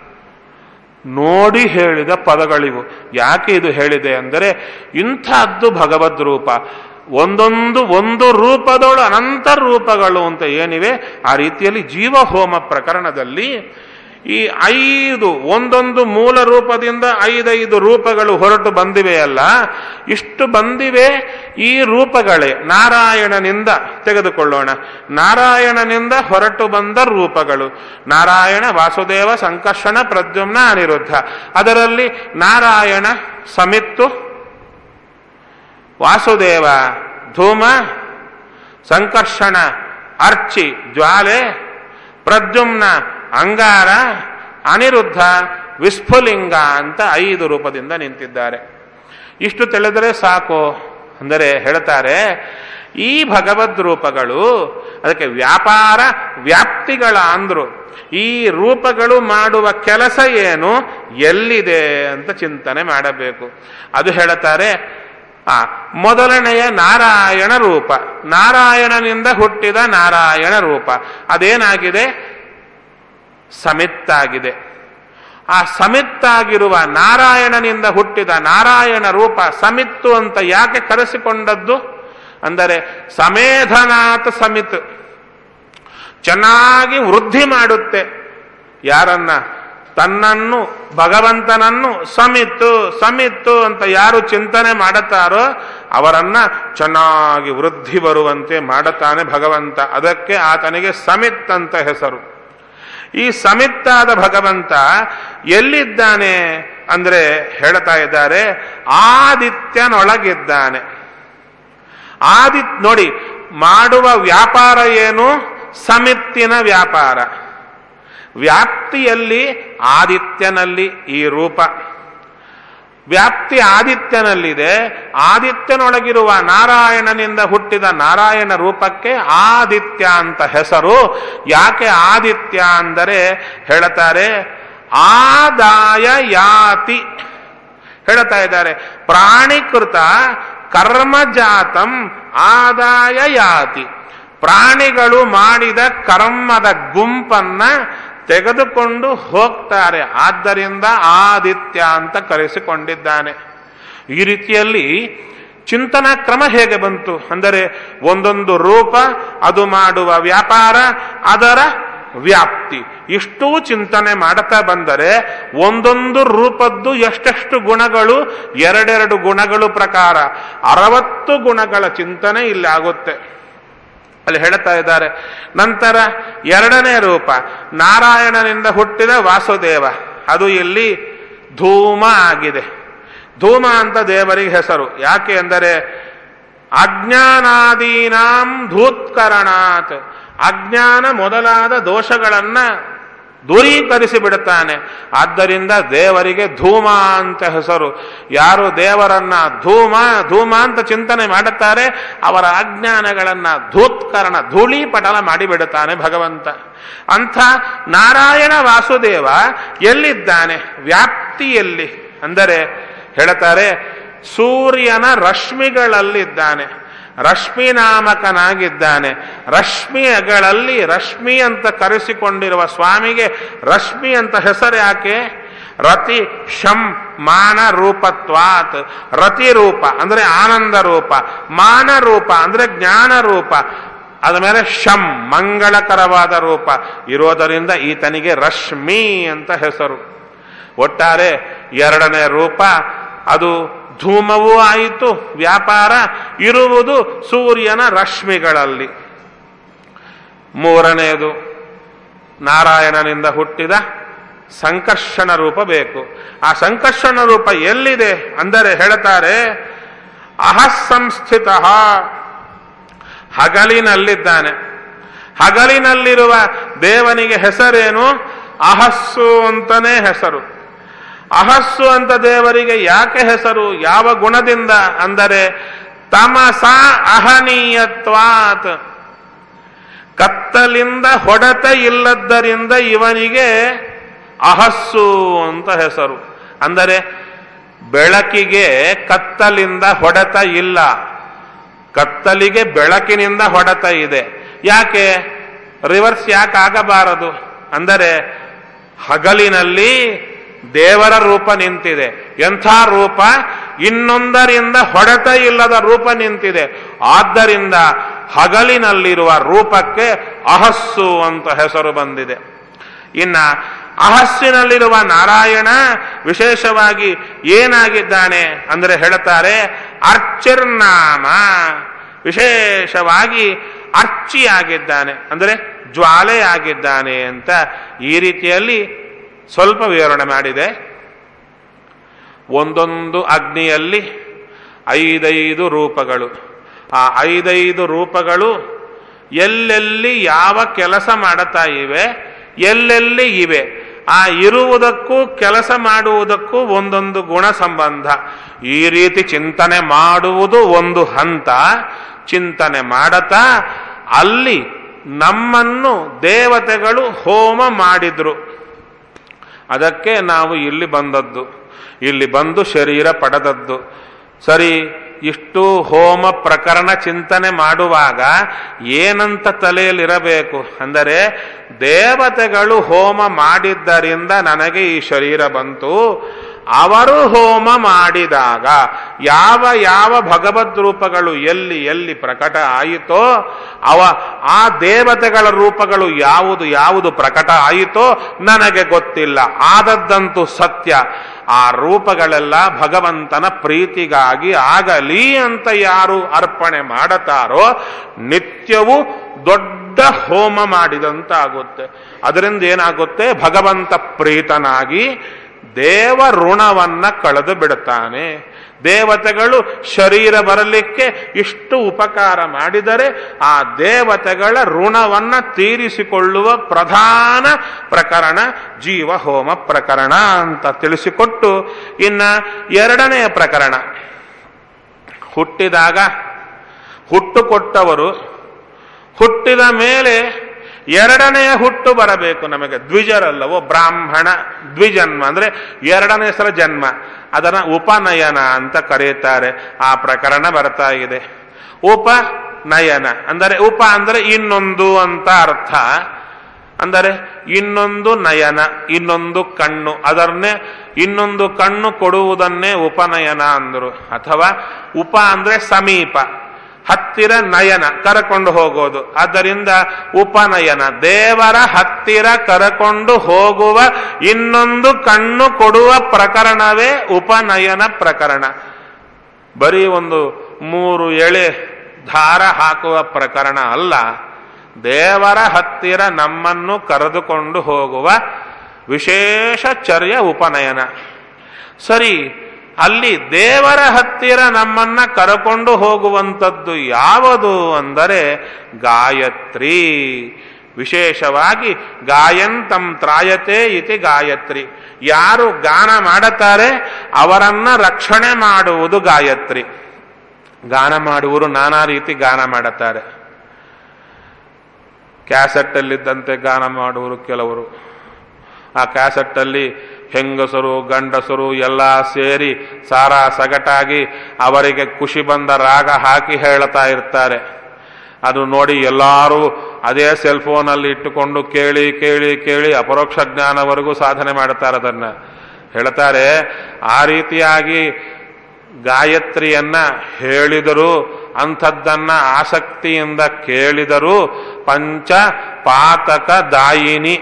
ನೋಡಿ ಹೇಳಿದ ಪದಗಳಿವು ಯಾಕೆ ಇದು ಹೇಳಿದೆ ಅಂದರೆ ಇಂಥದ್ದು ಭಗವದ್ ರೂಪ ಒಂದೊಂದು ಒಂದು ರೂಪದೊಳು ಅನಂತ ರೂಪಗಳು ಅಂತ ಏನಿವೆ ಆ ರೀತಿಯಲ್ಲಿ ಜೀವಹೋಮ ಪ್ರಕರಣದಲ್ಲಿ ಈ ಐದು ಒಂದೊಂದು ಮೂಲ ರೂಪದಿಂದ ಐದೈದು ರೂಪಗಳು ಹೊರಟು ಬಂದಿವೆಯಲ್ಲ ಇಷ್ಟು ಬಂದಿವೆ ಈ ರೂಪಗಳೇ ನಾರಾಯಣನಿಂದ ತೆಗೆದುಕೊಳ್ಳೋಣ ನಾರಾಯಣನಿಂದ ಹೊರಟು ಬಂದ ರೂಪಗಳು ನಾರಾಯಣ ವಾಸುದೇವ ಸಂಕರ್ಷಣ ಪ್ರದ್ಯುಮ್ನ ಅನಿರುದ್ಧ ಅದರಲ್ಲಿ ನಾರಾಯಣ ಸಮಿತ್ತು ವಾಸುದೇವ ಧೂಮ ಸಂಕರ್ಷಣ ಅರ್ಚಿ ಜ್ವಾಲೆ ಪ್ರದ್ಯುಮ್ನ ಅಂಗಾರ ಅನಿರುದ್ಧ ವಿಸ್ಫುಲಿಂಗ ಅಂತ ಐದು ರೂಪದಿಂದ ನಿಂತಿದ್ದಾರೆ ಇಷ್ಟು ತಿಳಿದರೆ ಸಾಕು ಅಂದರೆ ಹೇಳ್ತಾರೆ ಈ ಭಗವದ್ ರೂಪಗಳು ಅದಕ್ಕೆ ವ್ಯಾಪಾರ ವ್ಯಾಪ್ತಿಗಳ ಅಂದ್ರು ಈ ರೂಪಗಳು ಮಾಡುವ ಕೆಲಸ ಏನು ಎಲ್ಲಿದೆ ಅಂತ ಚಿಂತನೆ ಮಾಡಬೇಕು ಅದು ಹೇಳುತ್ತಾರೆ ಆ ಮೊದಲನೆಯ ನಾರಾಯಣ ರೂಪ ನಾರಾಯಣನಿಂದ ಹುಟ್ಟಿದ ನಾರಾಯಣ ರೂಪ ಅದೇನಾಗಿದೆ ಸಮಿತ್ತಾಗಿದೆ ಆ ಸಮಿತ್ತಾಗಿರುವ ನಾರಾಯಣನಿಂದ ಹುಟ್ಟಿದ ನಾರಾಯಣ ರೂಪ ಸಮಿತ್ತು ಅಂತ ಯಾಕೆ ಕರೆಸಿಕೊಂಡದ್ದು ಅಂದರೆ ಸಮೇಧನಾಥ ಸಮಿತ್ ಚೆನ್ನಾಗಿ ವೃದ್ಧಿ ಮಾಡುತ್ತೆ ಯಾರನ್ನ ತನ್ನನ್ನು ಭಗವಂತನನ್ನು ಸಮಿತ್ತು ಸಮಿತ್ತು ಅಂತ ಯಾರು ಚಿಂತನೆ ಮಾಡುತ್ತಾರೋ ಅವರನ್ನ ಚೆನ್ನಾಗಿ ವೃದ್ಧಿ ಬರುವಂತೆ ಮಾಡುತ್ತಾನೆ ಭಗವಂತ ಅದಕ್ಕೆ ಆತನಿಗೆ ಸಮಿತ್ ಅಂತ ಹೆಸರು ಈ ಸಮಿತ್ತಾದ ಭಗವಂತ ಎಲ್ಲಿದ್ದಾನೆ ಅಂದ್ರೆ ಹೇಳ್ತಾ ಇದ್ದಾರೆ ಆದಿತ್ಯನೊಳಗಿದ್ದಾನೆ ಆದಿತ್ ನೋಡಿ ಮಾಡುವ ವ್ಯಾಪಾರ ಏನು ಸಮಿತ್ತಿನ ವ್ಯಾಪಾರ ವ್ಯಾಪ್ತಿಯಲ್ಲಿ ಆದಿತ್ಯನಲ್ಲಿ ಈ ರೂಪ ವ್ಯಾಪ್ತಿ ಆದಿತ್ಯನಲ್ಲಿದೆ ಆದಿತ್ಯನೊಳಗಿರುವ ನಾರಾಯಣನಿಂದ ಹುಟ್ಟಿದ ನಾರಾಯಣ ರೂಪಕ್ಕೆ ಆದಿತ್ಯ ಅಂತ ಹೆಸರು ಯಾಕೆ ಆದಿತ್ಯ ಅಂದರೆ ಹೇಳುತ್ತಾರೆ ಆದಾಯ ಯಾತಿ ಹೇಳ್ತಾ ಇದ್ದಾರೆ ಪ್ರಾಣಿಕೃತ ಕರ್ಮಜಾತಂ ಆದಾಯ ಯಾತಿ ಪ್ರಾಣಿಗಳು ಮಾಡಿದ ಕರ್ಮದ ಗುಂಪನ್ನ ತೆಗೆದುಕೊಂಡು ಹೋಗ್ತಾರೆ ಆದ್ದರಿಂದ ಆದಿತ್ಯ ಅಂತ ಕರೆಸಿಕೊಂಡಿದ್ದಾನೆ ಈ ರೀತಿಯಲ್ಲಿ ಚಿಂತನಾ ಕ್ರಮ ಹೇಗೆ ಬಂತು ಅಂದರೆ ಒಂದೊಂದು ರೂಪ ಅದು ಮಾಡುವ ವ್ಯಾಪಾರ ಅದರ ವ್ಯಾಪ್ತಿ ಇಷ್ಟೂ ಚಿಂತನೆ ಮಾಡುತ್ತಾ ಬಂದರೆ ಒಂದೊಂದು ರೂಪದ್ದು ಎಷ್ಟೆಷ್ಟು ಗುಣಗಳು ಎರಡೆರಡು ಗುಣಗಳು ಪ್ರಕಾರ ಅರವತ್ತು ಗುಣಗಳ ಚಿಂತನೆ ಇಲ್ಲಿ ಆಗುತ್ತೆ ಅಲ್ಲಿ ಹೇಳ್ತಾ ಇದ್ದಾರೆ ನಂತರ ಎರಡನೇ ರೂಪ ನಾರಾಯಣನಿಂದ ಹುಟ್ಟಿದ ವಾಸುದೇವ ಅದು ಇಲ್ಲಿ ಧೂಮ ಆಗಿದೆ ಧೂಮ ಅಂತ ದೇವರಿಗೆ ಹೆಸರು ಯಾಕೆ ಅಂದರೆ ಅಜ್ಞಾನಾದೀನಾಂ ಧೂತ್ಕರಣಾತ್ ಅಜ್ಞಾನ ಮೊದಲಾದ ದೋಷಗಳನ್ನ ದೂರೀಕರಿಸಿ ಬಿಡುತ್ತಾನೆ ಆದ್ದರಿಂದ ದೇವರಿಗೆ ಧೂಮ ಅಂತ ಹೆಸರು ಯಾರು ದೇವರನ್ನ ಧೂಮ ಧೂಮ ಅಂತ ಚಿಂತನೆ ಮಾಡುತ್ತಾರೆ ಅವರ ಅಜ್ಞಾನಗಳನ್ನ ಧೂತ್ಕರಣ ಧೂಳೀಪಟಲ ಮಾಡಿಬಿಡುತ್ತಾನೆ ಭಗವಂತ ಅಂಥ ನಾರಾಯಣ ವಾಸುದೇವ ಎಲ್ಲಿದ್ದಾನೆ ವ್ಯಾಪ್ತಿಯಲ್ಲಿ ಅಂದರೆ ಹೇಳ್ತಾರೆ ಸೂರ್ಯನ ರಶ್ಮಿಗಳಲ್ಲಿದ್ದಾನೆ ರಶ್ಮಿ ನಾಮಕನಾಗಿದ್ದಾನೆ ರಶ್ಮಿಗಳಲ್ಲಿ ರಶ್ಮಿ ಅಂತ ಕರೆಸಿಕೊಂಡಿರುವ ಸ್ವಾಮಿಗೆ ರಶ್ಮಿ ಅಂತ ಹೆಸರು ಯಾಕೆ ರತಿ ಶಂ ಮಾನ ರೂಪತ್ವಾತ್ ರತಿ ರೂಪ ಅಂದ್ರೆ ಆನಂದ ರೂಪ ಮಾನ ರೂಪ ಅಂದ್ರೆ ಜ್ಞಾನ ರೂಪ ಅದ ಮೇಲೆ ಶಂ ಮಂಗಳಕರವಾದ ರೂಪ ಇರೋದರಿಂದ ಈತನಿಗೆ ರಶ್ಮಿ ಅಂತ ಹೆಸರು ಒಟ್ಟಾರೆ ಎರಡನೇ ರೂಪ ಅದು ಧೂಮವೂ ಆಯಿತು ವ್ಯಾಪಾರ ಇರುವುದು ಸೂರ್ಯನ ರಶ್ಮಿಗಳಲ್ಲಿ ಮೂರನೆಯದು ನಾರಾಯಣನಿಂದ ಹುಟ್ಟಿದ ಸಂಕರ್ಷಣ ರೂಪ ಬೇಕು ಆ ಸಂಕರ್ಷಣ ರೂಪ ಎಲ್ಲಿದೆ ಅಂದರೆ ಹೇಳ್ತಾರೆ ಅಹಸ್ಸಂಸ್ಥಿತ ಹಗಲಿನಲ್ಲಿದ್ದಾನೆ ಹಗಲಿನಲ್ಲಿರುವ ದೇವನಿಗೆ ಹೆಸರೇನು ಅಹಸ್ಸು ಅಂತನೇ ಹೆಸರು ಅಹಸ್ಸು ಅಂತ ದೇವರಿಗೆ ಯಾಕೆ ಹೆಸರು ಯಾವ ಗುಣದಿಂದ ಅಂದರೆ ತಮಸ ಅಹನೀಯತ್ವಾತ್ ಕತ್ತಲಿಂದ ಹೊಡೆತ ಇಲ್ಲದ್ದರಿಂದ ಇವನಿಗೆ ಅಹಸ್ಸು ಅಂತ ಹೆಸರು ಅಂದರೆ ಬೆಳಕಿಗೆ ಕತ್ತಲಿಂದ ಹೊಡೆತ ಇಲ್ಲ ಕತ್ತಲಿಗೆ ಬೆಳಕಿನಿಂದ ಹೊಡೆತ ಇದೆ ಯಾಕೆ ರಿವರ್ಸ್ ಯಾಕೆ ಆಗಬಾರದು ಅಂದರೆ ಹಗಲಿನಲ್ಲಿ ದೇವರ ರೂಪ ನಿಂತಿದೆ ಎಂಥ ರೂಪ ಇನ್ನೊಂದರಿಂದ ಹೊಡೆತ ಇಲ್ಲದ ರೂಪ ನಿಂತಿದೆ ಆದ್ದರಿಂದ ಹಗಲಿನಲ್ಲಿರುವ ರೂಪಕ್ಕೆ ಅಹಸ್ಸು ಅಂತ ಹೆಸರು ಬಂದಿದೆ ಇನ್ನ ಅಹಸ್ಸಿನಲ್ಲಿರುವ ನಾರಾಯಣ ವಿಶೇಷವಾಗಿ ಏನಾಗಿದ್ದಾನೆ ಅಂದರೆ ಹೇಳುತ್ತಾರೆ ಅರ್ಚಿರ್ನಾಮ ವಿಶೇಷವಾಗಿ ಅರ್ಚಿಯಾಗಿದ್ದಾನೆ ಅಂದರೆ ಜ್ವಾಲೆಯಾಗಿದ್ದಾನೆ ಅಂತ ಈ ರೀತಿಯಲ್ಲಿ ಸ್ವಲ್ಪ ವಿವರಣೆ ಮಾಡಿದೆ ಒಂದೊಂದು ಅಗ್ನಿಯಲ್ಲಿ ಐದೈದು ರೂಪಗಳು ಆ ಐದೈದು ರೂಪಗಳು ಎಲ್ಲೆಲ್ಲಿ ಯಾವ ಕೆಲಸ ಮಾಡುತ್ತಾ ಇವೆ ಎಲ್ಲೆಲ್ಲಿ ಇವೆ ಆ ಇರುವುದಕ್ಕೂ ಕೆಲಸ ಮಾಡುವುದಕ್ಕೂ ಒಂದೊಂದು ಗುಣ ಸಂಬಂಧ ಈ ರೀತಿ ಚಿಂತನೆ ಮಾಡುವುದು ಒಂದು ಹಂತ ಚಿಂತನೆ ಮಾಡತಾ ಅಲ್ಲಿ ನಮ್ಮನ್ನು ದೇವತೆಗಳು ಹೋಮ ಮಾಡಿದ್ರು ಅದಕ್ಕೆ ನಾವು ಇಲ್ಲಿ ಬಂದದ್ದು ಇಲ್ಲಿ ಬಂದು ಶರೀರ ಪಡೆದದ್ದು ಸರಿ ಇಷ್ಟು ಹೋಮ ಪ್ರಕರಣ ಚಿಂತನೆ ಮಾಡುವಾಗ ಏನಂತ ತಲೆಯಲ್ಲಿರಬೇಕು ಅಂದರೆ ದೇವತೆಗಳು ಹೋಮ ಮಾಡಿದ್ದರಿಂದ ನನಗೆ ಈ ಶರೀರ ಬಂತು ಅವರು ಹೋಮ ಮಾಡಿದಾಗ ಯಾವ ಯಾವ ಭಗವದ್ ರೂಪಗಳು ಎಲ್ಲಿ ಎಲ್ಲಿ ಪ್ರಕಟ ಆಯಿತೋ ಅವ ಆ ದೇವತೆಗಳ ರೂಪಗಳು ಯಾವುದು ಯಾವುದು ಪ್ರಕಟ ಆಯಿತೋ ನನಗೆ ಗೊತ್ತಿಲ್ಲ ಆದದ್ದಂತೂ ಸತ್ಯ ಆ ರೂಪಗಳೆಲ್ಲ ಭಗವಂತನ ಪ್ರೀತಿಗಾಗಿ ಆಗಲಿ ಅಂತ ಯಾರು ಅರ್ಪಣೆ ಮಾಡುತ್ತಾರೋ ನಿತ್ಯವೂ ದೊಡ್ಡ ಹೋಮ ಮಾಡಿದಂತಾಗುತ್ತೆ ಅದರಿಂದ ಏನಾಗುತ್ತೆ ಭಗವಂತ ಪ್ರೀತನಾಗಿ ದೇವ ಋಣವನ್ನ ಕಳೆದು ಬಿಡುತ್ತಾನೆ ದೇವತೆಗಳು ಶರೀರ ಬರಲಿಕ್ಕೆ ಇಷ್ಟು ಉಪಕಾರ ಮಾಡಿದರೆ ಆ ದೇವತೆಗಳ ಋಣವನ್ನ ತೀರಿಸಿಕೊಳ್ಳುವ ಪ್ರಧಾನ ಪ್ರಕರಣ ಜೀವ ಹೋಮ ಪ್ರಕರಣ ಅಂತ ತಿಳಿಸಿಕೊಟ್ಟು ಇನ್ನ ಎರಡನೆಯ ಪ್ರಕರಣ ಹುಟ್ಟಿದಾಗ ಹುಟ್ಟು ಕೊಟ್ಟವರು ಹುಟ್ಟಿದ ಮೇಲೆ ಎರಡನೆಯ ಹುಟ್ಟು ಬರಬೇಕು ನಮಗೆ ದ್ವಿಜರಲ್ಲವೋ ಬ್ರಾಹ್ಮಣ ದ್ವಿಜನ್ಮ ಅಂದ್ರೆ ಎರಡನೇ ಸಲ ಜನ್ಮ ಅದನ್ನ ಉಪನಯನ ಅಂತ ಕರೆಯುತ್ತಾರೆ ಆ ಪ್ರಕರಣ ಬರ್ತಾ ಇದೆ ಉಪನಯನ ಅಂದರೆ ಉಪ ಅಂದರೆ ಇನ್ನೊಂದು ಅಂತ ಅರ್ಥ ಅಂದರೆ ಇನ್ನೊಂದು ನಯನ ಇನ್ನೊಂದು ಕಣ್ಣು ಅದನ್ನೇ ಇನ್ನೊಂದು ಕಣ್ಣು ಕೊಡುವುದನ್ನೇ ಉಪನಯನ ಅಂದರು ಅಥವಾ ಉಪ ಅಂದ್ರೆ ಸಮೀಪ ಹತ್ತಿರ ನಯನ ಕರಕೊಂಡು ಹೋಗೋದು ಆದ್ದರಿಂದ ಉಪನಯನ ದೇವರ ಹತ್ತಿರ ಕರಕೊಂಡು ಹೋಗುವ ಇನ್ನೊಂದು ಕಣ್ಣು ಕೊಡುವ ಪ್ರಕರಣವೇ ಉಪನಯನ ಪ್ರಕರಣ ಬರೀ ಒಂದು ಮೂರು ಎಳೆ ದಾರ ಹಾಕುವ ಪ್ರಕರಣ ಅಲ್ಲ ದೇವರ ಹತ್ತಿರ ನಮ್ಮನ್ನು ಕರೆದುಕೊಂಡು ಹೋಗುವ ವಿಶೇಷ ಚರ್ಯ ಉಪನಯನ ಸರಿ ಅಲ್ಲಿ ದೇವರ ಹತ್ತಿರ ನಮ್ಮನ್ನ ಕರಕೊಂಡು ಹೋಗುವಂಥದ್ದು ಯಾವುದು ಅಂದರೆ ಗಾಯತ್ರಿ ವಿಶೇಷವಾಗಿ ಗಾಯಂತಂ ತ್ರಾಯತೆ ಇತಿ ಗಾಯತ್ರಿ ಯಾರು ಗಾನ ಮಾಡುತ್ತಾರೆ ಅವರನ್ನ ರಕ್ಷಣೆ ಮಾಡುವುದು ಗಾಯತ್ರಿ ಗಾನ ಮಾಡುವರು ನಾನಾ ರೀತಿ ಗಾನ ಮಾಡುತ್ತಾರೆ ಕ್ಯಾಸೆಟ್ಟಲ್ಲಿದ್ದಂತೆ ಗಾನ ಮಾಡುವರು ಕೆಲವರು ಆ ಕ್ಯಾಸೆಟ್ಟಲ್ಲಿ ಹೆಂಗಸರು ಗಂಡಸರು ಎಲ್ಲ ಸೇರಿ ಸಾರಾ ಸಗಟಾಗಿ ಅವರಿಗೆ ಖುಷಿ ಬಂದ ರಾಗ ಹಾಕಿ ಹೇಳ್ತಾ ಇರ್ತಾರೆ ಅದು ನೋಡಿ ಎಲ್ಲರೂ ಅದೇ ಸೆಲ್ ಫೋನಲ್ಲಿ ಇಟ್ಟುಕೊಂಡು ಕೇಳಿ ಕೇಳಿ ಕೇಳಿ ಅಪರೋಕ್ಷ ಜ್ಞಾನವರೆಗೂ ಸಾಧನೆ ಮಾಡ್ತಾರೆ ಅದನ್ನ ಹೇಳ್ತಾರೆ ಆ ರೀತಿಯಾಗಿ ಗಾಯತ್ರಿಯನ್ನ ಹೇಳಿದರು ಅಂಥದ್ದನ್ನ ಆಸಕ್ತಿಯಿಂದ ಕೇಳಿದರು ಪಂಚ ಪಾತಕ ದಾಯಿನಿ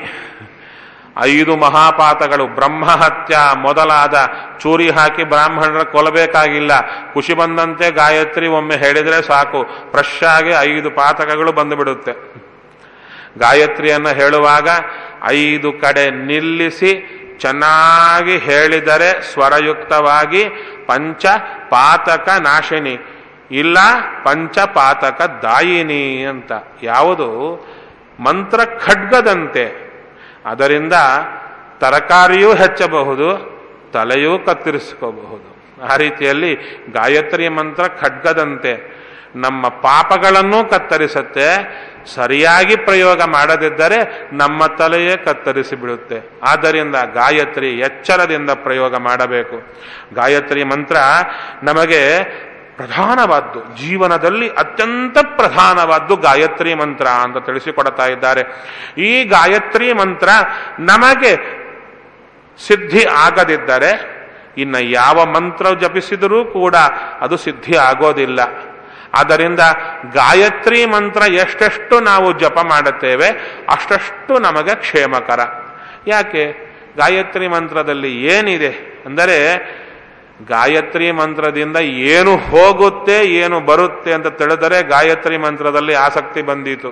ಐದು ಮಹಾಪಾತಗಳು ಬ್ರಹ್ಮಹತ್ಯ ಮೊದಲಾದ ಚೂರಿ ಹಾಕಿ ಬ್ರಾಹ್ಮಣರ ಕೊಲ್ಲಬೇಕಾಗಿಲ್ಲ ಖುಷಿ ಬಂದಂತೆ ಗಾಯತ್ರಿ ಒಮ್ಮೆ ಹೇಳಿದರೆ ಸಾಕು ಫ್ರೆಶ್ ಆಗಿ ಐದು ಪಾತಕಗಳು ಬಂದುಬಿಡುತ್ತೆ ಗಾಯತ್ರಿಯನ್ನು ಹೇಳುವಾಗ ಐದು ಕಡೆ ನಿಲ್ಲಿಸಿ ಚೆನ್ನಾಗಿ ಹೇಳಿದರೆ ಸ್ವರಯುಕ್ತವಾಗಿ ಪಂಚ ಪಾತಕ ನಾಶಿನಿ ಇಲ್ಲ ಪಂಚಪಾತಕ ದಾಯಿನಿ ಅಂತ ಯಾವುದು ಮಂತ್ರ ಖಡ್ಗದಂತೆ ಅದರಿಂದ ತರಕಾರಿಯೂ ಹೆಚ್ಚಬಹುದು ತಲೆಯೂ ಕತ್ತರಿಸ್ಕೋಬಹುದು ಆ ರೀತಿಯಲ್ಲಿ ಗಾಯತ್ರಿ ಮಂತ್ರ ಖಡ್ಗದಂತೆ ನಮ್ಮ ಪಾಪಗಳನ್ನೂ ಕತ್ತರಿಸುತ್ತೆ ಸರಿಯಾಗಿ ಪ್ರಯೋಗ ಮಾಡದಿದ್ದರೆ ನಮ್ಮ ತಲೆಯೇ ಕತ್ತರಿಸಿ ಬಿಡುತ್ತೆ ಆದ್ದರಿಂದ ಗಾಯತ್ರಿ ಎಚ್ಚರದಿಂದ ಪ್ರಯೋಗ ಮಾಡಬೇಕು ಗಾಯತ್ರಿ ಮಂತ್ರ ನಮಗೆ ಪ್ರಧಾನವಾದ್ದು ಜೀವನದಲ್ಲಿ ಅತ್ಯಂತ ಪ್ರಧಾನವಾದ್ದು ಗಾಯತ್ರಿ ಮಂತ್ರ ಅಂತ ತಿಳಿಸಿಕೊಡ್ತಾ ಇದ್ದಾರೆ ಈ ಗಾಯತ್ರಿ ಮಂತ್ರ ನಮಗೆ ಸಿದ್ಧಿ ಆಗದಿದ್ದರೆ ಇನ್ನು ಯಾವ ಮಂತ್ರ ಜಪಿಸಿದರೂ ಕೂಡ ಅದು ಸಿದ್ಧಿ ಆಗೋದಿಲ್ಲ ಆದ್ದರಿಂದ ಗಾಯತ್ರಿ ಮಂತ್ರ ಎಷ್ಟೆಷ್ಟು ನಾವು ಜಪ ಮಾಡುತ್ತೇವೆ ಅಷ್ಟಷ್ಟು ನಮಗೆ ಕ್ಷೇಮಕರ ಯಾಕೆ ಗಾಯತ್ರಿ ಮಂತ್ರದಲ್ಲಿ ಏನಿದೆ ಅಂದರೆ ಗಾಯತ್ರಿ ಮಂತ್ರದಿಂದ ಏನು ಹೋಗುತ್ತೆ ಏನು ಬರುತ್ತೆ ಅಂತ ತಿಳಿದರೆ ಗಾಯತ್ರಿ ಮಂತ್ರದಲ್ಲಿ ಆಸಕ್ತಿ ಬಂದೀತು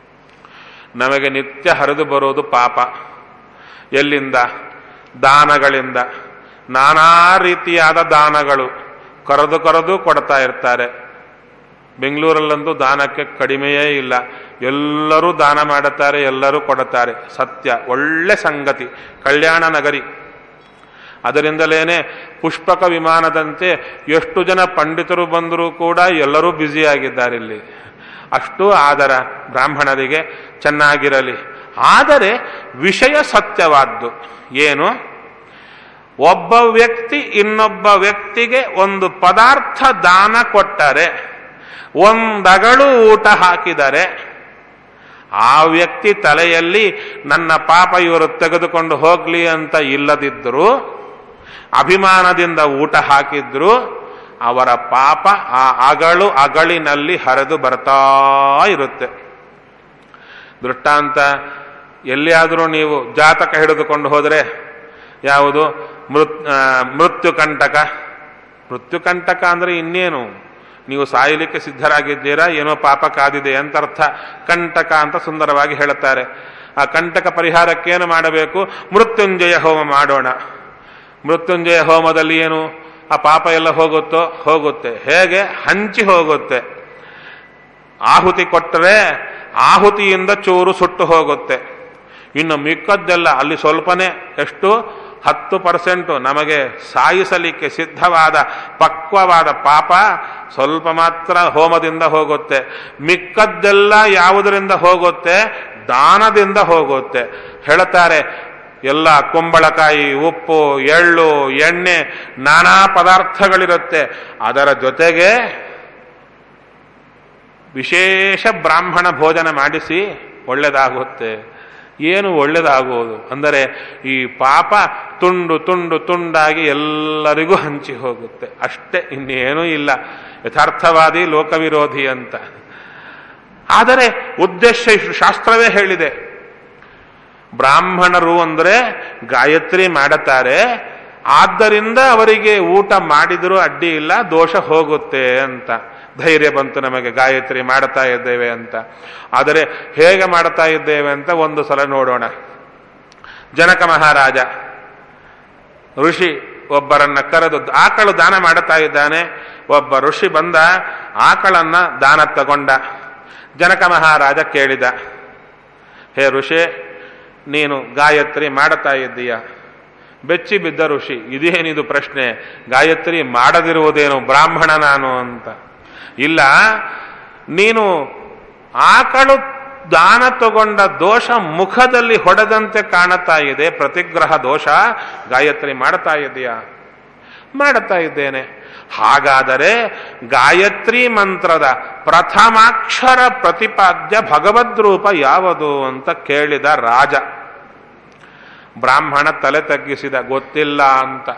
ನಮಗೆ ನಿತ್ಯ ಹರಿದು ಬರೋದು ಪಾಪ ಎಲ್ಲಿಂದ ದಾನಗಳಿಂದ ನಾನಾ ರೀತಿಯಾದ ದಾನಗಳು ಕರೆದು ಕರೆದು ಕೊಡ್ತಾ ಇರ್ತಾರೆ ಬೆಂಗಳೂರಲ್ಲಂತೂ ದಾನಕ್ಕೆ ಕಡಿಮೆಯೇ ಇಲ್ಲ ಎಲ್ಲರೂ ದಾನ ಮಾಡುತ್ತಾರೆ ಎಲ್ಲರೂ ಕೊಡುತ್ತಾರೆ ಸತ್ಯ ಒಳ್ಳೆ ಸಂಗತಿ ಕಲ್ಯಾಣ ನಗರಿ ಅದರಿಂದಲೇನೆ ಪುಷ್ಪಕ ವಿಮಾನದಂತೆ ಎಷ್ಟು ಜನ ಪಂಡಿತರು ಬಂದರೂ ಕೂಡ ಎಲ್ಲರೂ ಬ್ಯುಸಿಯಾಗಿದ್ದಾರೆ ಇಲ್ಲಿ ಅಷ್ಟು ಆದರ ಬ್ರಾಹ್ಮಣರಿಗೆ ಚೆನ್ನಾಗಿರಲಿ ಆದರೆ ವಿಷಯ ಸತ್ಯವಾದ್ದು ಏನು ಒಬ್ಬ ವ್ಯಕ್ತಿ ಇನ್ನೊಬ್ಬ ವ್ಯಕ್ತಿಗೆ ಒಂದು ಪದಾರ್ಥ ದಾನ ಕೊಟ್ಟರೆ ಒಂದಗಳು ಊಟ ಹಾಕಿದರೆ ಆ ವ್ಯಕ್ತಿ ತಲೆಯಲ್ಲಿ ನನ್ನ ಪಾಪ ಇವರು ತೆಗೆದುಕೊಂಡು ಹೋಗ್ಲಿ ಅಂತ ಇಲ್ಲದಿದ್ದರೂ ಅಭಿಮಾನದಿಂದ ಊಟ ಹಾಕಿದ್ರು ಅವರ ಪಾಪ ಆ ಅಗಳು ಅಗಳಿನಲ್ಲಿ ಹರಿದು ಬರ್ತಾ ಇರುತ್ತೆ ದೃಷ್ಟಾಂತ ಎಲ್ಲಿಯಾದರೂ ನೀವು ಜಾತಕ ಹಿಡಿದುಕೊಂಡು ಹೋದರೆ ಯಾವುದು ಮೃತ್ ಮೃತ್ಯು ಕಂಟಕ ಮೃತ್ಯು ಕಂಟಕ ಅಂದರೆ ಇನ್ನೇನು ನೀವು ಸಾಯಲಿಕ್ಕೆ ಸಿದ್ಧರಾಗಿದ್ದೀರಾ ಏನೋ ಪಾಪ ಕಾದಿದೆ ಅಂತ ಅರ್ಥ ಕಂಟಕ ಅಂತ ಸುಂದರವಾಗಿ ಹೇಳುತ್ತಾರೆ ಆ ಕಂಟಕ ಪರಿಹಾರಕ್ಕೇನು ಮಾಡಬೇಕು ಮೃತ್ಯುಂಜಯ ಹೋಮ ಮಾಡೋಣ ಮೃತ್ಯುಂಜಯ ಹೋಮದಲ್ಲಿ ಏನು ಆ ಪಾಪ ಎಲ್ಲ ಹೋಗುತ್ತೋ ಹೋಗುತ್ತೆ ಹೇಗೆ ಹಂಚಿ ಹೋಗುತ್ತೆ ಆಹುತಿ ಕೊಟ್ಟರೆ ಆಹುತಿಯಿಂದ ಚೂರು ಸುಟ್ಟು ಹೋಗುತ್ತೆ ಇನ್ನು ಮಿಕ್ಕದ್ದೆಲ್ಲ ಅಲ್ಲಿ ಸ್ವಲ್ಪನೇ ಎಷ್ಟು ಹತ್ತು ಪರ್ಸೆಂಟು ನಮಗೆ ಸಾಯಿಸಲಿಕ್ಕೆ ಸಿದ್ಧವಾದ ಪಕ್ವವಾದ ಪಾಪ ಸ್ವಲ್ಪ ಮಾತ್ರ ಹೋಮದಿಂದ ಹೋಗುತ್ತೆ ಮಿಕ್ಕದ್ದೆಲ್ಲ ಯಾವುದರಿಂದ ಹೋಗುತ್ತೆ ದಾನದಿಂದ ಹೋಗುತ್ತೆ ಹೇಳುತ್ತಾರೆ ಎಲ್ಲ ಕುಂಬಳಕಾಯಿ ಉಪ್ಪು ಎಳ್ಳು ಎಣ್ಣೆ ನಾನಾ ಪದಾರ್ಥಗಳಿರುತ್ತೆ ಅದರ ಜೊತೆಗೆ ವಿಶೇಷ ಬ್ರಾಹ್ಮಣ ಭೋಜನ ಮಾಡಿಸಿ ಒಳ್ಳೆದಾಗುತ್ತೆ ಏನು ಒಳ್ಳೆದಾಗುವುದು ಅಂದರೆ ಈ ಪಾಪ ತುಂಡು ತುಂಡು ತುಂಡಾಗಿ ಎಲ್ಲರಿಗೂ ಹಂಚಿ ಹೋಗುತ್ತೆ ಅಷ್ಟೇ ಇನ್ನೇನೂ ಇಲ್ಲ ಯಥಾರ್ಥವಾದಿ ಲೋಕವಿರೋಧಿ ಅಂತ ಆದರೆ ಉದ್ದೇಶ ಶಾಸ್ತ್ರವೇ ಹೇಳಿದೆ ಬ್ರಾಹ್ಮಣರು ಅಂದರೆ ಗಾಯತ್ರಿ ಮಾಡುತ್ತಾರೆ ಆದ್ದರಿಂದ ಅವರಿಗೆ ಊಟ ಮಾಡಿದರೂ ಅಡ್ಡಿ ಇಲ್ಲ ದೋಷ ಹೋಗುತ್ತೆ ಅಂತ ಧೈರ್ಯ ಬಂತು ನಮಗೆ ಗಾಯತ್ರಿ ಮಾಡ್ತಾ ಇದ್ದೇವೆ ಅಂತ ಆದರೆ ಹೇಗೆ ಮಾಡ್ತಾ ಇದ್ದೇವೆ ಅಂತ ಒಂದು ಸಲ ನೋಡೋಣ ಜನಕ ಮಹಾರಾಜ ಋಷಿ ಒಬ್ಬರನ್ನ ಕರೆದು ಆಕಳು ದಾನ ಮಾಡುತ್ತಾ ಇದ್ದಾನೆ ಒಬ್ಬ ಋಷಿ ಬಂದ ಆಕಳನ್ನ ದಾನ ತಗೊಂಡ ಜನಕ ಮಹಾರಾಜ ಕೇಳಿದ ಹೇ ಋಷಿ ನೀನು ಗಾಯತ್ರಿ ಮಾಡುತ್ತಾ ಇದ್ದೀಯ ಬೆಚ್ಚಿ ಬಿದ್ದ ಋಷಿ ಇದೇನಿದು ಪ್ರಶ್ನೆ ಗಾಯತ್ರಿ ಮಾಡದಿರುವುದೇನು ಬ್ರಾಹ್ಮಣ ನಾನು ಅಂತ ಇಲ್ಲ ನೀನು ಆಕಳು ದಾನ ತಗೊಂಡ ದೋಷ ಮುಖದಲ್ಲಿ ಹೊಡೆದಂತೆ ಕಾಣುತ್ತಾ ಇದೆ ಪ್ರತಿಗ್ರಹ ದೋಷ ಗಾಯತ್ರಿ ಮಾಡ್ತಾ ಇದೆಯಾ ಮಾಡುತ್ತಾ ಇದ್ದೇನೆ ಹಾಗಾದರೆ ಗಾಯತ್ರಿ ಮಂತ್ರದ ಪ್ರಥಮಾಕ್ಷರ ಪ್ರತಿಪಾದ್ಯ ಭಗವದ್ರೂಪ ಯಾವುದು ಅಂತ ಕೇಳಿದ ರಾಜ ಬ್ರಾಹ್ಮಣ ತಲೆ ತಗ್ಗಿಸಿದ ಗೊತ್ತಿಲ್ಲ ಅಂತ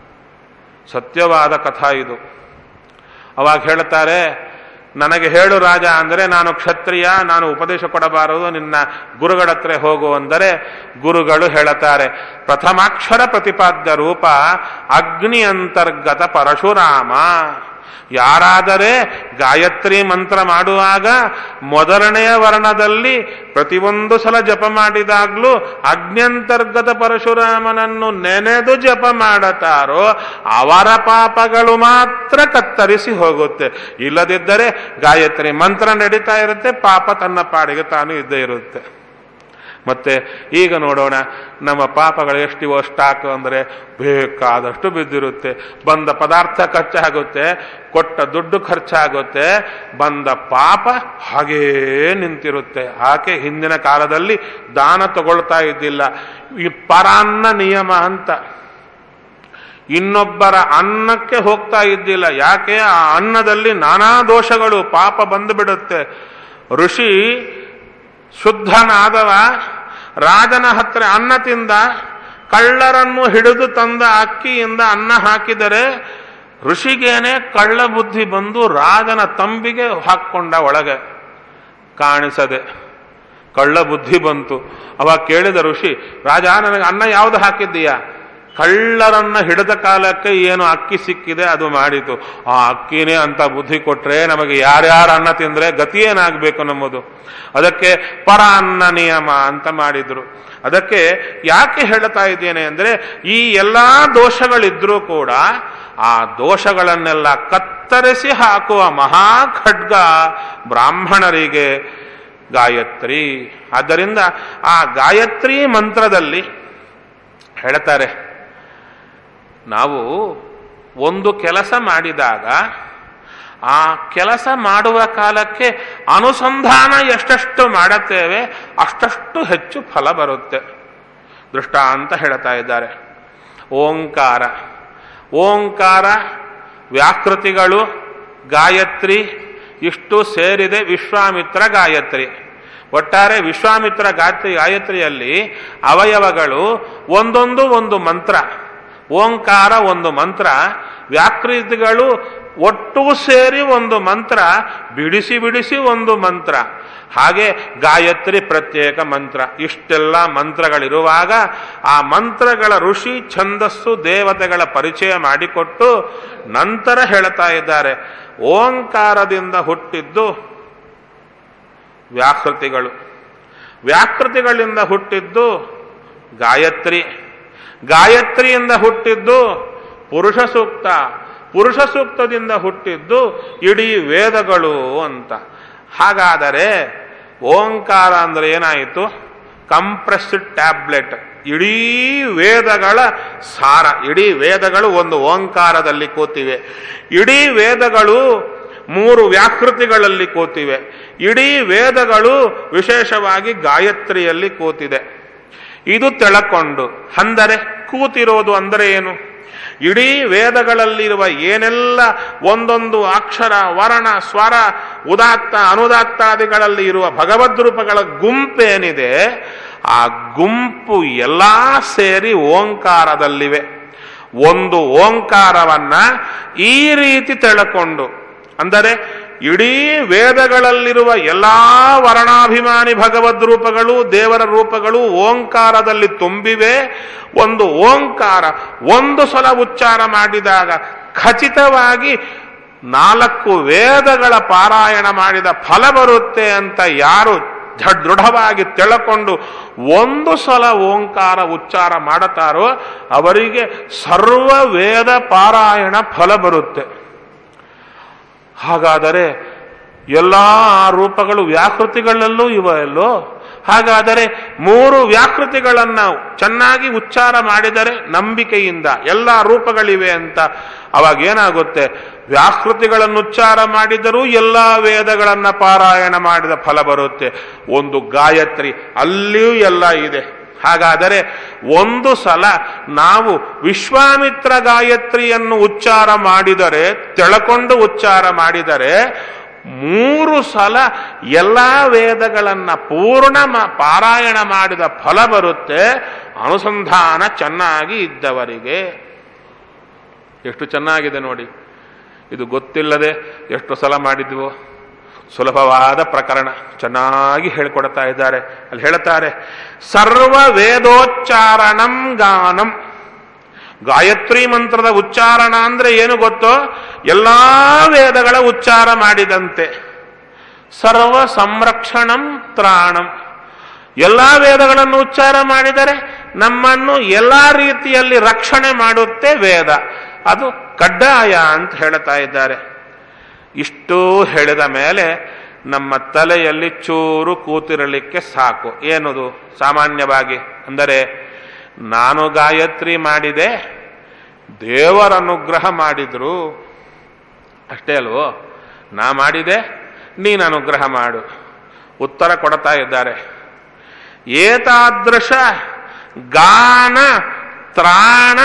ಸತ್ಯವಾದ ಕಥಾ ಇದು ಅವಾಗ ಹೇಳ್ತಾರೆ ನನಗೆ ಹೇಳು ರಾಜ ಅಂದರೆ ನಾನು ಕ್ಷತ್ರಿಯ ನಾನು ಉಪದೇಶ ಕೊಡಬಾರದು ನಿನ್ನ ಗುರುಗಳ ಹತ್ರ ಹೋಗು ಅಂದರೆ ಗುರುಗಳು ಹೇಳುತ್ತಾರೆ ಪ್ರಥಮಾಕ್ಷರ ಪ್ರತಿಪಾದ್ಯ ರೂಪ ಅಗ್ನಿ ಅಂತರ್ಗತ ಪರಶುರಾಮ ಯಾರಾದರೆ ಗಾಯತ್ರಿ ಮಂತ್ರ ಮಾಡುವಾಗ ಮೊದಲನೆಯ ವರ್ಣದಲ್ಲಿ ಪ್ರತಿಯೊಂದು ಸಲ ಜಪ ಮಾಡಿದಾಗ್ಲೂ ಅಗ್ನ್ಯಂತರ್ಗತ ಪರಶುರಾಮನನ್ನು ನೆನೆದು ಜಪ ಮಾಡತಾರೋ ಅವರ ಪಾಪಗಳು ಮಾತ್ರ ಕತ್ತರಿಸಿ ಹೋಗುತ್ತೆ ಇಲ್ಲದಿದ್ದರೆ ಗಾಯತ್ರಿ ಮಂತ್ರ ನಡೀತಾ ಇರುತ್ತೆ ಪಾಪ ತನ್ನ ಪಾಡಿಗೆ ತಾನು ಇದ್ದೇ ಇರುತ್ತೆ ಮತ್ತೆ ಈಗ ನೋಡೋಣ ನಮ್ಮ ಪಾಪಗಳು ಎಷ್ಟಿವೋ ಸ್ಟಾಕ್ ಅಂದರೆ ಬೇಕಾದಷ್ಟು ಬಿದ್ದಿರುತ್ತೆ ಬಂದ ಪದಾರ್ಥ ಖರ್ಚಾಗುತ್ತೆ ಕೊಟ್ಟ ದುಡ್ಡು ಖರ್ಚಾಗುತ್ತೆ ಬಂದ ಪಾಪ ಹಾಗೇ ನಿಂತಿರುತ್ತೆ ಆಕೆ ಹಿಂದಿನ ಕಾಲದಲ್ಲಿ ದಾನ ತಗೊಳ್ತಾ ಇದ್ದಿಲ್ಲ ಈ ಪರಾನ್ನ ನಿಯಮ ಅಂತ ಇನ್ನೊಬ್ಬರ ಅನ್ನಕ್ಕೆ ಹೋಗ್ತಾ ಇದ್ದಿಲ್ಲ ಯಾಕೆ ಆ ಅನ್ನದಲ್ಲಿ ನಾನಾ ದೋಷಗಳು ಪಾಪ ಬಂದುಬಿಡುತ್ತೆ ಋಷಿ ಶುದ್ಧನಾದವ ರಾಜನ ಹತ್ರ ಅನ್ನ ತಿಂದ ಕಳ್ಳರನ್ನು ಹಿಡಿದು ತಂದ ಅಕ್ಕಿಯಿಂದ ಅನ್ನ ಹಾಕಿದರೆ ಋಷಿಗೇನೆ ಕಳ್ಳ ಬುದ್ಧಿ ಬಂದು ರಾಜನ ತಂಬಿಗೆ ಹಾಕ್ಕೊಂಡ ಒಳಗೆ ಕಾಣಿಸದೆ ಕಳ್ಳ ಬುದ್ಧಿ ಬಂತು ಅವಾಗ ಕೇಳಿದ ಋಷಿ ರಾಜ ನನಗೆ ಅನ್ನ ಯಾವುದು ಹಾಕಿದ್ದೀಯಾ ಕಳ್ಳರನ್ನ ಹಿಡಿದ ಕಾಲಕ್ಕೆ ಏನು ಅಕ್ಕಿ ಸಿಕ್ಕಿದೆ ಅದು ಮಾಡಿತು ಆ ಅಕ್ಕಿನೇ ಅಂತ ಬುದ್ಧಿ ಕೊಟ್ರೆ ನಮಗೆ ಯಾರ್ಯಾರ ಅನ್ನ ತಿಂದ್ರೆ ಗತಿ ಏನಾಗಬೇಕು ನಮ್ಮದು ಅದಕ್ಕೆ ಪರ ಅನ್ನ ನಿಯಮ ಅಂತ ಮಾಡಿದ್ರು ಅದಕ್ಕೆ ಯಾಕೆ ಹೇಳ್ತಾ ಇದ್ದೇನೆ ಅಂದ್ರೆ ಈ ಎಲ್ಲಾ ದೋಷಗಳಿದ್ರೂ ಕೂಡ ಆ ದೋಷಗಳನ್ನೆಲ್ಲ ಕತ್ತರಿಸಿ ಹಾಕುವ ಮಹಾ ಖಡ್ಗ ಬ್ರಾಹ್ಮಣರಿಗೆ ಗಾಯತ್ರಿ ಆದ್ದರಿಂದ ಆ ಗಾಯತ್ರಿ ಮಂತ್ರದಲ್ಲಿ ಹೇಳ್ತಾರೆ ನಾವು ಒಂದು ಕೆಲಸ ಮಾಡಿದಾಗ ಆ ಕೆಲಸ ಮಾಡುವ ಕಾಲಕ್ಕೆ ಅನುಸಂಧಾನ ಎಷ್ಟೆಷ್ಟು ಮಾಡುತ್ತೇವೆ ಅಷ್ಟಷ್ಟು ಹೆಚ್ಚು ಫಲ ಬರುತ್ತೆ ದೃಷ್ಟ ಅಂತ ಹೇಳ್ತಾ ಇದ್ದಾರೆ ಓಂಕಾರ ಓಂಕಾರ ವ್ಯಾಕೃತಿಗಳು ಗಾಯತ್ರಿ ಇಷ್ಟು ಸೇರಿದೆ ವಿಶ್ವಾಮಿತ್ರ ಗಾಯತ್ರಿ ಒಟ್ಟಾರೆ ವಿಶ್ವಾಮಿತ್ರ ಗಾಯತ್ರಿ ಗಾಯತ್ರಿಯಲ್ಲಿ ಅವಯವಗಳು ಒಂದೊಂದು ಒಂದು ಮಂತ್ರ ಓಂಕಾರ ಒಂದು ಮಂತ್ರ ವ್ಯಾಕೃತಿಗಳು ಒಟ್ಟು ಸೇರಿ ಒಂದು ಮಂತ್ರ ಬಿಡಿಸಿ ಬಿಡಿಸಿ ಒಂದು ಮಂತ್ರ ಹಾಗೆ ಗಾಯತ್ರಿ ಪ್ರತ್ಯೇಕ ಮಂತ್ರ ಇಷ್ಟೆಲ್ಲ ಮಂತ್ರಗಳಿರುವಾಗ ಆ ಮಂತ್ರಗಳ ಋಷಿ ಛಂದಸ್ಸು ದೇವತೆಗಳ ಪರಿಚಯ ಮಾಡಿಕೊಟ್ಟು ನಂತರ ಹೇಳ್ತಾ ಇದ್ದಾರೆ ಓಂಕಾರದಿಂದ ಹುಟ್ಟಿದ್ದು ವ್ಯಾಕೃತಿಗಳು ವ್ಯಾಕೃತಿಗಳಿಂದ ಹುಟ್ಟಿದ್ದು ಗಾಯತ್ರಿ ಗಾಯತ್ರಿಯಿಂದ ಹುಟ್ಟಿದ್ದು ಪುರುಷ ಸೂಕ್ತ ಪುರುಷ ಸೂಕ್ತದಿಂದ ಹುಟ್ಟಿದ್ದು ಇಡೀ ವೇದಗಳು ಅಂತ ಹಾಗಾದರೆ ಓಂಕಾರ ಅಂದ್ರೆ ಏನಾಯಿತು ಕಂಪ್ರೆಸ್ಡ್ ಟ್ಯಾಬ್ಲೆಟ್ ಇಡೀ ವೇದಗಳ ಸಾರ ಇಡೀ ವೇದಗಳು ಒಂದು ಓಂಕಾರದಲ್ಲಿ ಕೂತಿವೆ ಇಡೀ ವೇದಗಳು ಮೂರು ವ್ಯಾಕೃತಿಗಳಲ್ಲಿ ಕೂತಿವೆ ಇಡೀ ವೇದಗಳು ವಿಶೇಷವಾಗಿ ಗಾಯತ್ರಿಯಲ್ಲಿ ಕೂತಿದೆ ಇದು ತೆಳಕೊಂಡು ಅಂದರೆ ಕೂತಿರೋದು ಅಂದರೆ ಏನು ಇಡೀ ವೇದಗಳಲ್ಲಿರುವ ಏನೆಲ್ಲ ಒಂದೊಂದು ಅಕ್ಷರ ವರ್ಣ ಸ್ವರ ಉದಾತ್ತ ಅನುದಾತ್ತಾದಿಗಳಲ್ಲಿ ಇರುವ ಭಗವದ್ರೂಪಗಳ ಗುಂಪೇನಿದೆ ಆ ಗುಂಪು ಎಲ್ಲಾ ಸೇರಿ ಓಂಕಾರದಲ್ಲಿವೆ ಒಂದು ಓಂಕಾರವನ್ನ ಈ ರೀತಿ ತೆಳಕೊಂಡು ಅಂದರೆ ಇಡೀ ವೇದಗಳಲ್ಲಿರುವ ಎಲ್ಲಾ ವರ್ಣಾಭಿಮಾನಿ ಭಗವದ್ ರೂಪಗಳು ದೇವರ ರೂಪಗಳು ಓಂಕಾರದಲ್ಲಿ ತುಂಬಿವೆ ಒಂದು ಓಂಕಾರ ಒಂದು ಸಲ ಉಚ್ಚಾರ ಮಾಡಿದಾಗ ಖಚಿತವಾಗಿ ನಾಲ್ಕು ವೇದಗಳ ಪಾರಾಯಣ ಮಾಡಿದ ಫಲ ಬರುತ್ತೆ ಅಂತ ಯಾರು ದೃಢವಾಗಿ ತೆಳಕೊಂಡು ಒಂದು ಸಲ ಓಂಕಾರ ಉಚ್ಚಾರ ಮಾಡುತ್ತಾರೋ ಅವರಿಗೆ ಸರ್ವ ವೇದ ಪಾರಾಯಣ ಫಲ ಬರುತ್ತೆ ಹಾಗಾದರೆ ಎಲ್ಲ ರೂಪಗಳು ವ್ಯಾಕೃತಿಗಳಲ್ಲೂ ಇವೆಯಲ್ಲೋ ಹಾಗಾದರೆ ಮೂರು ವ್ಯಾಕೃತಿಗಳನ್ನ ಚೆನ್ನಾಗಿ ಉಚ್ಚಾರ ಮಾಡಿದರೆ ನಂಬಿಕೆಯಿಂದ ಎಲ್ಲ ರೂಪಗಳಿವೆ ಅಂತ ಅವಾಗ ಏನಾಗುತ್ತೆ ವ್ಯಾಕೃತಿಗಳನ್ನು ಉಚ್ಚಾರ ಮಾಡಿದರೂ ಎಲ್ಲ ವೇದಗಳನ್ನ ಪಾರಾಯಣ ಮಾಡಿದ ಫಲ ಬರುತ್ತೆ ಒಂದು ಗಾಯತ್ರಿ ಅಲ್ಲಿಯೂ ಎಲ್ಲ ಇದೆ ಹಾಗಾದರೆ ಒಂದು ಸಲ ನಾವು ವಿಶ್ವಾಮಿತ್ರ ಗಾಯತ್ರಿಯನ್ನು ಉಚ್ಚಾರ ಮಾಡಿದರೆ ತೆಳಕೊಂಡು ಉಚ್ಚಾರ ಮಾಡಿದರೆ ಮೂರು ಸಲ ಎಲ್ಲ ವೇದಗಳನ್ನ ಪೂರ್ಣ ಮ- ಪಾರಾಯಣ ಮಾಡಿದ ಫಲ ಬರುತ್ತೆ ಅನುಸಂಧಾನ ಚೆನ್ನಾಗಿ ಇದ್ದವರಿಗೆ ಎಷ್ಟು ಚೆನ್ನಾಗಿದೆ ನೋಡಿ ಇದು ಗೊತ್ತಿಲ್ಲದೆ ಎಷ್ಟು ಸಲ ಮಾಡಿದ್ವು ಸುಲಭವಾದ ಪ್ರಕರಣ ಚೆನ್ನಾಗಿ ಹೇಳ್ಕೊಡ್ತಾ ಇದ್ದಾರೆ ಅಲ್ಲಿ ಹೇಳ್ತಾರೆ ಸರ್ವ ವೇದೋಚ್ಚಾರಣಂ ಗಾನಂ ಗಾಯತ್ರಿ ಮಂತ್ರದ ಉಚ್ಚಾರಣ ಅಂದ್ರೆ ಏನು ಗೊತ್ತೋ ಎಲ್ಲಾ ವೇದಗಳ ಉಚ್ಚಾರ ಮಾಡಿದಂತೆ ಸರ್ವ ಸಂರಕ್ಷಣಂ ತ್ರಾಣಂ ಎಲ್ಲಾ ವೇದಗಳನ್ನು ಉಚ್ಚಾರ ಮಾಡಿದರೆ ನಮ್ಮನ್ನು ಎಲ್ಲಾ ರೀತಿಯಲ್ಲಿ ರಕ್ಷಣೆ ಮಾಡುತ್ತೆ ವೇದ ಅದು ಕಡ್ಡಾಯ ಅಂತ ಹೇಳ್ತಾ ಇದ್ದಾರೆ ಇಷ್ಟು ಹೇಳಿದ ಮೇಲೆ ನಮ್ಮ ತಲೆಯಲ್ಲಿ ಚೂರು ಕೂತಿರಲಿಕ್ಕೆ ಸಾಕು ಏನದು ಸಾಮಾನ್ಯವಾಗಿ ಅಂದರೆ ನಾನು ಗಾಯತ್ರಿ ಮಾಡಿದೆ ದೇವರ ಅನುಗ್ರಹ ಮಾಡಿದ್ರು ಅಷ್ಟೇ ಅಲ್ವೋ ನಾ ಮಾಡಿದೆ ನೀನು ಅನುಗ್ರಹ ಮಾಡು ಉತ್ತರ ಕೊಡ್ತಾ ಇದ್ದಾರೆ ಏತಾದೃಶ ಗಾನ ತ್ರಾಣ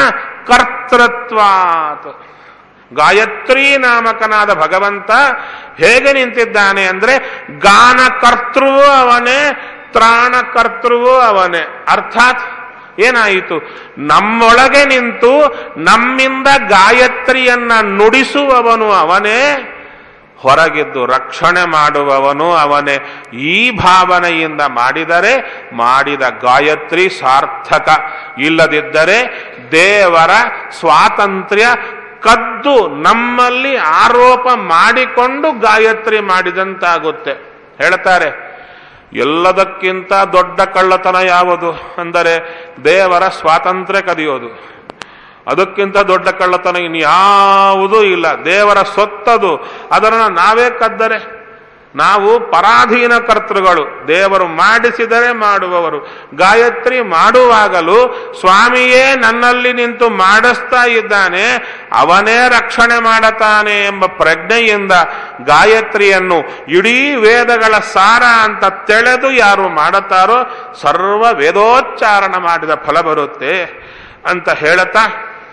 ಕರ್ತೃತ್ವಾತ್ ಗಾಯತ್ರಿ ನಾಮಕನಾದ ಭಗವಂತ ಹೇಗೆ ನಿಂತಿದ್ದಾನೆ ಅಂದ್ರೆ ಗಾನಕರ್ತೃವೂ ಅವನೇ ತ್ರಾಣಕರ್ತೃವೂ ಅವನೇ ಅರ್ಥಾತ್ ಏನಾಯಿತು ನಮ್ಮೊಳಗೆ ನಿಂತು ನಮ್ಮಿಂದ ಗಾಯತ್ರಿಯನ್ನ ನುಡಿಸುವವನು ಅವನೇ ಹೊರಗಿದ್ದು ರಕ್ಷಣೆ ಮಾಡುವವನು ಅವನೇ ಈ ಭಾವನೆಯಿಂದ ಮಾಡಿದರೆ ಮಾಡಿದ ಗಾಯತ್ರಿ ಸಾರ್ಥಕ ಇಲ್ಲದಿದ್ದರೆ ದೇವರ ಸ್ವಾತಂತ್ರ್ಯ ಕದ್ದು ನಮ್ಮಲ್ಲಿ ಆರೋಪ ಮಾಡಿಕೊಂಡು ಗಾಯತ್ರಿ ಮಾಡಿದಂತಾಗುತ್ತೆ ಹೇಳ್ತಾರೆ ಎಲ್ಲದಕ್ಕಿಂತ ದೊಡ್ಡ ಕಳ್ಳತನ ಯಾವುದು ಅಂದರೆ ದೇವರ ಸ್ವಾತಂತ್ರ್ಯ ಕದಿಯೋದು ಅದಕ್ಕಿಂತ ದೊಡ್ಡ ಕಳ್ಳತನ ಇನ್ಯಾವುದೂ ಇಲ್ಲ ದೇವರ ಸೊತ್ತದು ಅದನ್ನು ನಾವೇ ಕದ್ದರೆ ನಾವು ಪರಾಧೀನ ಕರ್ತೃಗಳು ದೇವರು ಮಾಡಿಸಿದರೆ ಮಾಡುವವರು ಗಾಯತ್ರಿ ಮಾಡುವಾಗಲೂ ಸ್ವಾಮಿಯೇ ನನ್ನಲ್ಲಿ ನಿಂತು ಮಾಡಿಸ್ತಾ ಇದ್ದಾನೆ ಅವನೇ ರಕ್ಷಣೆ ಮಾಡತಾನೆ ಎಂಬ ಪ್ರಜ್ಞೆಯಿಂದ ಗಾಯತ್ರಿಯನ್ನು ಇಡೀ ವೇದಗಳ ಸಾರ ಅಂತ ತೆಳೆದು ಯಾರು ಮಾಡುತ್ತಾರೋ ಸರ್ವ ವೇದೋಚ್ಚಾರಣ ಮಾಡಿದ ಫಲ ಬರುತ್ತೆ ಅಂತ ಹೇಳುತ್ತಾ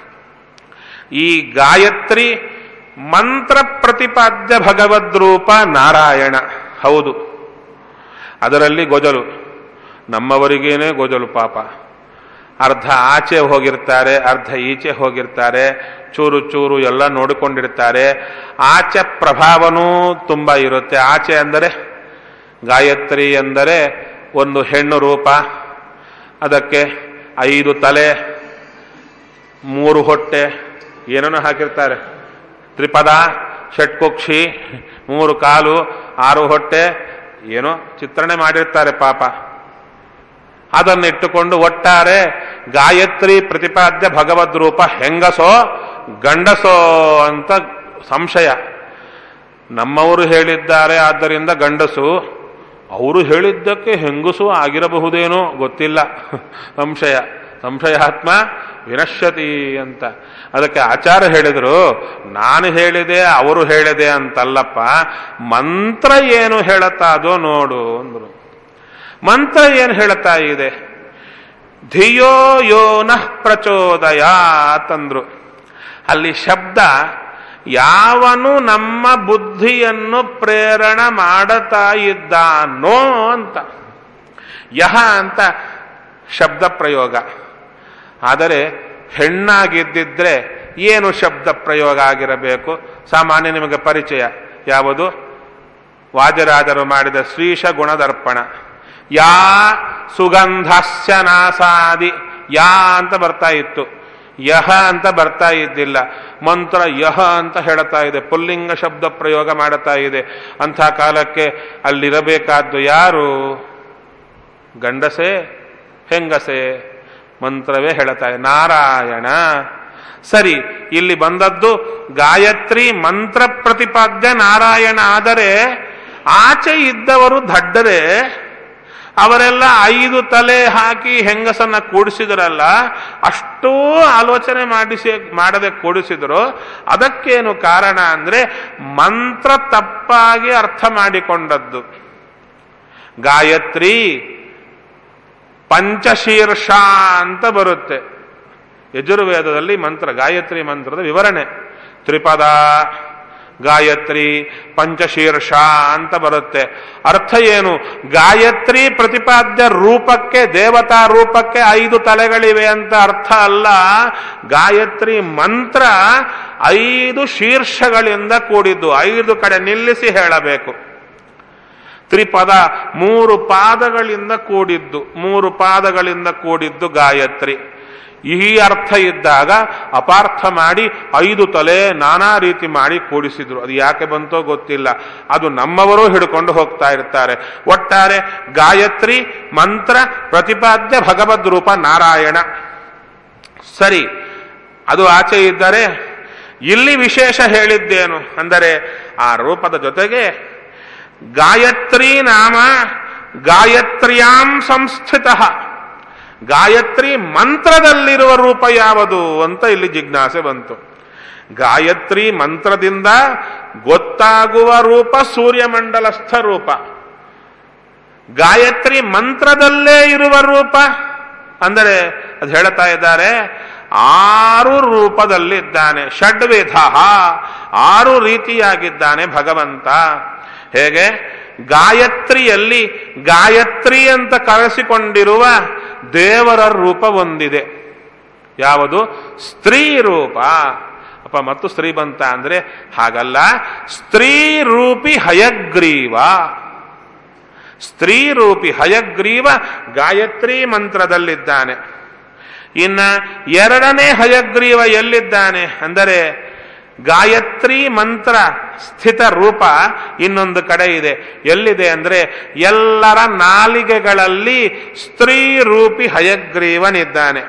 ಈ ಗಾಯತ್ರಿ ಮಂತ್ರ ಪ್ರತಿಪಾದ್ಯ ಭಗವದ್ರೂಪ ನಾರಾಯಣ ಹೌದು ಅದರಲ್ಲಿ ಗೊಜಲು ನಮ್ಮವರಿಗೇನೆ ಗೊಜಲು ಪಾಪ ಅರ್ಧ ಆಚೆ ಹೋಗಿರ್ತಾರೆ ಅರ್ಧ ಈಚೆ ಹೋಗಿರ್ತಾರೆ ಚೂರು ಚೂರು ಎಲ್ಲ ನೋಡಿಕೊಂಡಿರ್ತಾರೆ ಆಚೆ ಪ್ರಭಾವನೂ ತುಂಬ ಇರುತ್ತೆ ಆಚೆ ಅಂದರೆ ಗಾಯತ್ರಿ ಎಂದರೆ ಒಂದು ಹೆಣ್ಣು ರೂಪ ಅದಕ್ಕೆ ಐದು ತಲೆ ಮೂರು ಹೊಟ್ಟೆ ಏನನ್ನು ಹಾಕಿರ್ತಾರೆ ತ್ರಿಪದ ಷಟ್ಕುಕ್ಷಿ ಮೂರು ಕಾಲು ಆರು ಹೊಟ್ಟೆ ಏನೋ ಚಿತ್ರಣ ಮಾಡಿರ್ತಾರೆ ಪಾಪ ಅದನ್ನಿಟ್ಟುಕೊಂಡು ಒಟ್ಟಾರೆ ಗಾಯತ್ರಿ ಪ್ರತಿಪಾದ್ಯ ಭಗವದ್ ರೂಪ ಹೆಂಗಸೋ ಗಂಡಸೋ ಅಂತ ಸಂಶಯ ನಮ್ಮವರು ಹೇಳಿದ್ದಾರೆ ಆದ್ದರಿಂದ ಗಂಡಸು ಅವರು ಹೇಳಿದ್ದಕ್ಕೆ ಹೆಂಗಸು ಆಗಿರಬಹುದೇನೋ ಗೊತ್ತಿಲ್ಲ ಸಂಶಯ ಸಂಶಯಾತ್ಮ ವಿನಶ್ಯತಿ ಅಂತ ಅದಕ್ಕೆ ಆಚಾರ ಹೇಳಿದರು ನಾನು ಹೇಳಿದೆ ಅವರು ಹೇಳಿದೆ ಅಂತಲ್ಲಪ್ಪ ಮಂತ್ರ ಏನು ಹೇಳತ್ತಾ ಅದೋ ನೋಡು ಅಂದ್ರು ಮಂತ್ರ ಏನು ಹೇಳುತ್ತಾ ಇದೆ ಧಿಯೋ ಯೋ ನಃ ಪ್ರಚೋದಯಾತಂದ್ರು ಅಲ್ಲಿ ಶಬ್ದ ಯಾವನು ನಮ್ಮ ಬುದ್ಧಿಯನ್ನು ಪ್ರೇರಣ ಮಾಡತಾ ಇದ್ದಾನೋ ಅಂತ ಯಹ ಅಂತ ಶಬ್ದ ಪ್ರಯೋಗ ಆದರೆ ಹೆಣ್ಣಾಗಿದ್ದಿದ್ರೆ ಏನು ಶಬ್ದ ಪ್ರಯೋಗ ಆಗಿರಬೇಕು ಸಾಮಾನ್ಯ ನಿಮಗೆ ಪರಿಚಯ ಯಾವುದು ವಾಜರಾಜರು ಮಾಡಿದ ಶ್ರೀಶ ಗುಣದರ್ಪಣ ಯಾ ಸುಗಂಧಸ್ಯ ನಾಸಾದಿ ಯಾ ಅಂತ ಬರ್ತಾ ಇತ್ತು ಯಹ ಅಂತ ಬರ್ತಾ ಇದ್ದಿಲ್ಲ ಮಂತ್ರ ಯಹ ಅಂತ ಹೇಳ್ತಾ ಇದೆ ಪುಲ್ಲಿಂಗ ಶಬ್ದ ಪ್ರಯೋಗ ಮಾಡುತ್ತಾ ಇದೆ ಅಂಥ ಕಾಲಕ್ಕೆ ಅಲ್ಲಿರಬೇಕಾದ್ದು ಯಾರು ಗಂಡಸೆ ಹೆಂಗಸೆ ಮಂತ್ರವೇ ಹೇಳ್ತಾ ಇದೆ ನಾರಾಯಣ ಸರಿ ಇಲ್ಲಿ ಬಂದದ್ದು ಗಾಯತ್ರಿ ಮಂತ್ರ ಪ್ರತಿಪಾದ್ಯ ನಾರಾಯಣ ಆದರೆ ಆಚೆ ಇದ್ದವರು ದಡ್ಡರೆ ಅವರೆಲ್ಲ ಐದು ತಲೆ ಹಾಕಿ ಹೆಂಗಸನ್ನ ಕೂಡಿಸಿದ್ರಲ್ಲ ಅಷ್ಟೂ ಆಲೋಚನೆ ಮಾಡಿಸಿ ಮಾಡದೆ ಕೂಡಿಸಿದ್ರು ಅದಕ್ಕೇನು ಕಾರಣ ಅಂದ್ರೆ ಮಂತ್ರ ತಪ್ಪಾಗಿ ಅರ್ಥ ಮಾಡಿಕೊಂಡದ್ದು ಗಾಯತ್ರಿ ಪಂಚಶೀರ್ಷ ಅಂತ ಬರುತ್ತೆ ಯಜುರ್ವೇದದಲ್ಲಿ ಮಂತ್ರ ಗಾಯತ್ರಿ ಮಂತ್ರದ ವಿವರಣೆ ತ್ರಿಪದ ಗಾಯತ್ರಿ ಪಂಚಶೀರ್ಷ ಅಂತ ಬರುತ್ತೆ ಅರ್ಥ ಏನು ಗಾಯತ್ರಿ ಪ್ರತಿಪಾದ್ಯ ರೂಪಕ್ಕೆ ದೇವತಾ ರೂಪಕ್ಕೆ ಐದು ತಲೆಗಳಿವೆ ಅಂತ ಅರ್ಥ ಅಲ್ಲ ಗಾಯತ್ರಿ ಮಂತ್ರ ಐದು ಶೀರ್ಷಗಳಿಂದ ಕೂಡಿದ್ದು ಐದು ಕಡೆ ನಿಲ್ಲಿಸಿ ಹೇಳಬೇಕು ತ್ರಿಪದ ಮೂರು ಪಾದಗಳಿಂದ ಕೂಡಿದ್ದು ಮೂರು ಪಾದಗಳಿಂದ ಕೂಡಿದ್ದು ಗಾಯತ್ರಿ ಈ ಅರ್ಥ ಇದ್ದಾಗ ಅಪಾರ್ಥ ಮಾಡಿ ಐದು ತಲೆ ನಾನಾ ರೀತಿ ಮಾಡಿ ಕೂಡಿಸಿದ್ರು ಅದು ಯಾಕೆ ಬಂತೋ ಗೊತ್ತಿಲ್ಲ ಅದು ನಮ್ಮವರು ಹಿಡ್ಕೊಂಡು ಹೋಗ್ತಾ ಇರ್ತಾರೆ ಒಟ್ಟಾರೆ ಗಾಯತ್ರಿ ಮಂತ್ರ ಪ್ರತಿಪಾದ್ಯ ಭಗವದ್ ರೂಪ ನಾರಾಯಣ ಸರಿ ಅದು ಆಚೆ ಇದ್ದರೆ ಇಲ್ಲಿ ವಿಶೇಷ ಹೇಳಿದ್ದೇನು ಅಂದರೆ ಆ ರೂಪದ ಜೊತೆಗೆ ಗಾಯತ್ರಿ ನಾಮ ಗಾಯತ್ರ್ಯಾಂ ಸಂಸ್ಥಿತ ಗಾಯತ್ರಿ ಮಂತ್ರದಲ್ಲಿರುವ ರೂಪ ಯಾವುದು ಅಂತ ಇಲ್ಲಿ ಜಿಜ್ಞಾಸೆ ಬಂತು ಗಾಯತ್ರಿ ಮಂತ್ರದಿಂದ ಗೊತ್ತಾಗುವ ರೂಪ ಸೂರ್ಯಮಂಡಲಸ್ಥ ರೂಪ ಗಾಯತ್ರಿ ಮಂತ್ರದಲ್ಲೇ ಇರುವ ರೂಪ ಅಂದರೆ ಅದು ಹೇಳ್ತಾ ಇದ್ದಾರೆ ಆರು ರೂಪದಲ್ಲಿದ್ದಾನೆ ಷಡ್ವಿಧ ಆರು ರೀತಿಯಾಗಿದ್ದಾನೆ ಭಗವಂತ ಹೇಗೆ ಗಾಯತ್ರಿಯಲ್ಲಿ ಗಾಯತ್ರಿ ಅಂತ ಕರೆಸಿಕೊಂಡಿರುವ ದೇವರ ರೂಪ ಒಂದಿದೆ ಯಾವುದು ಸ್ತ್ರೀ ರೂಪ ಅಪ್ಪ ಮತ್ತು ಸ್ತ್ರೀ ಬಂತ ಅಂದ್ರೆ ಹಾಗಲ್ಲ ಸ್ತ್ರೀ ರೂಪಿ ಹಯಗ್ರೀವ ಸ್ತ್ರೀ ರೂಪಿ ಹಯಗ್ರೀವ ಗಾಯತ್ರಿ ಮಂತ್ರದಲ್ಲಿದ್ದಾನೆ ಇನ್ನ ಎರಡನೇ ಹಯಗ್ರೀವ ಎಲ್ಲಿದ್ದಾನೆ ಅಂದರೆ ಗಾಯತ್ರಿ ಮಂತ್ರ ಸ್ಥಿತ ರೂಪ ಇನ್ನೊಂದು ಕಡೆ ಇದೆ ಎಲ್ಲಿದೆ ಅಂದ್ರೆ ಎಲ್ಲರ ನಾಲಿಗೆಗಳಲ್ಲಿ ಸ್ತ್ರೀ ರೂಪಿ ಹಯಗ್ರೀವನಿದ್ದಾನೆ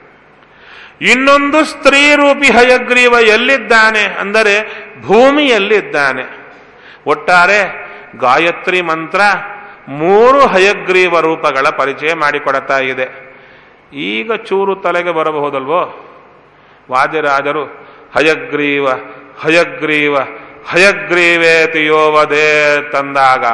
ಇನ್ನೊಂದು ಸ್ತ್ರೀ ರೂಪಿ ಹಯಗ್ರೀವ ಎಲ್ಲಿದ್ದಾನೆ ಅಂದರೆ ಭೂಮಿಯಲ್ಲಿದ್ದಾನೆ ಒಟ್ಟಾರೆ ಗಾಯತ್ರಿ ಮಂತ್ರ ಮೂರು ಹಯಗ್ರೀವ ರೂಪಗಳ ಪರಿಚಯ ಮಾಡಿಕೊಡ್ತಾ ಇದೆ ಈಗ ಚೂರು ತಲೆಗೆ ಬರಬಹುದಲ್ವೋ ವಾದ್ಯರಾಜರು ಹಯಗ್ರೀವ ಹಯಗ್ರೀವ ಹಯಗ್ರೀವೇತಿ ಯೋವದೇ ತಂದಾಗ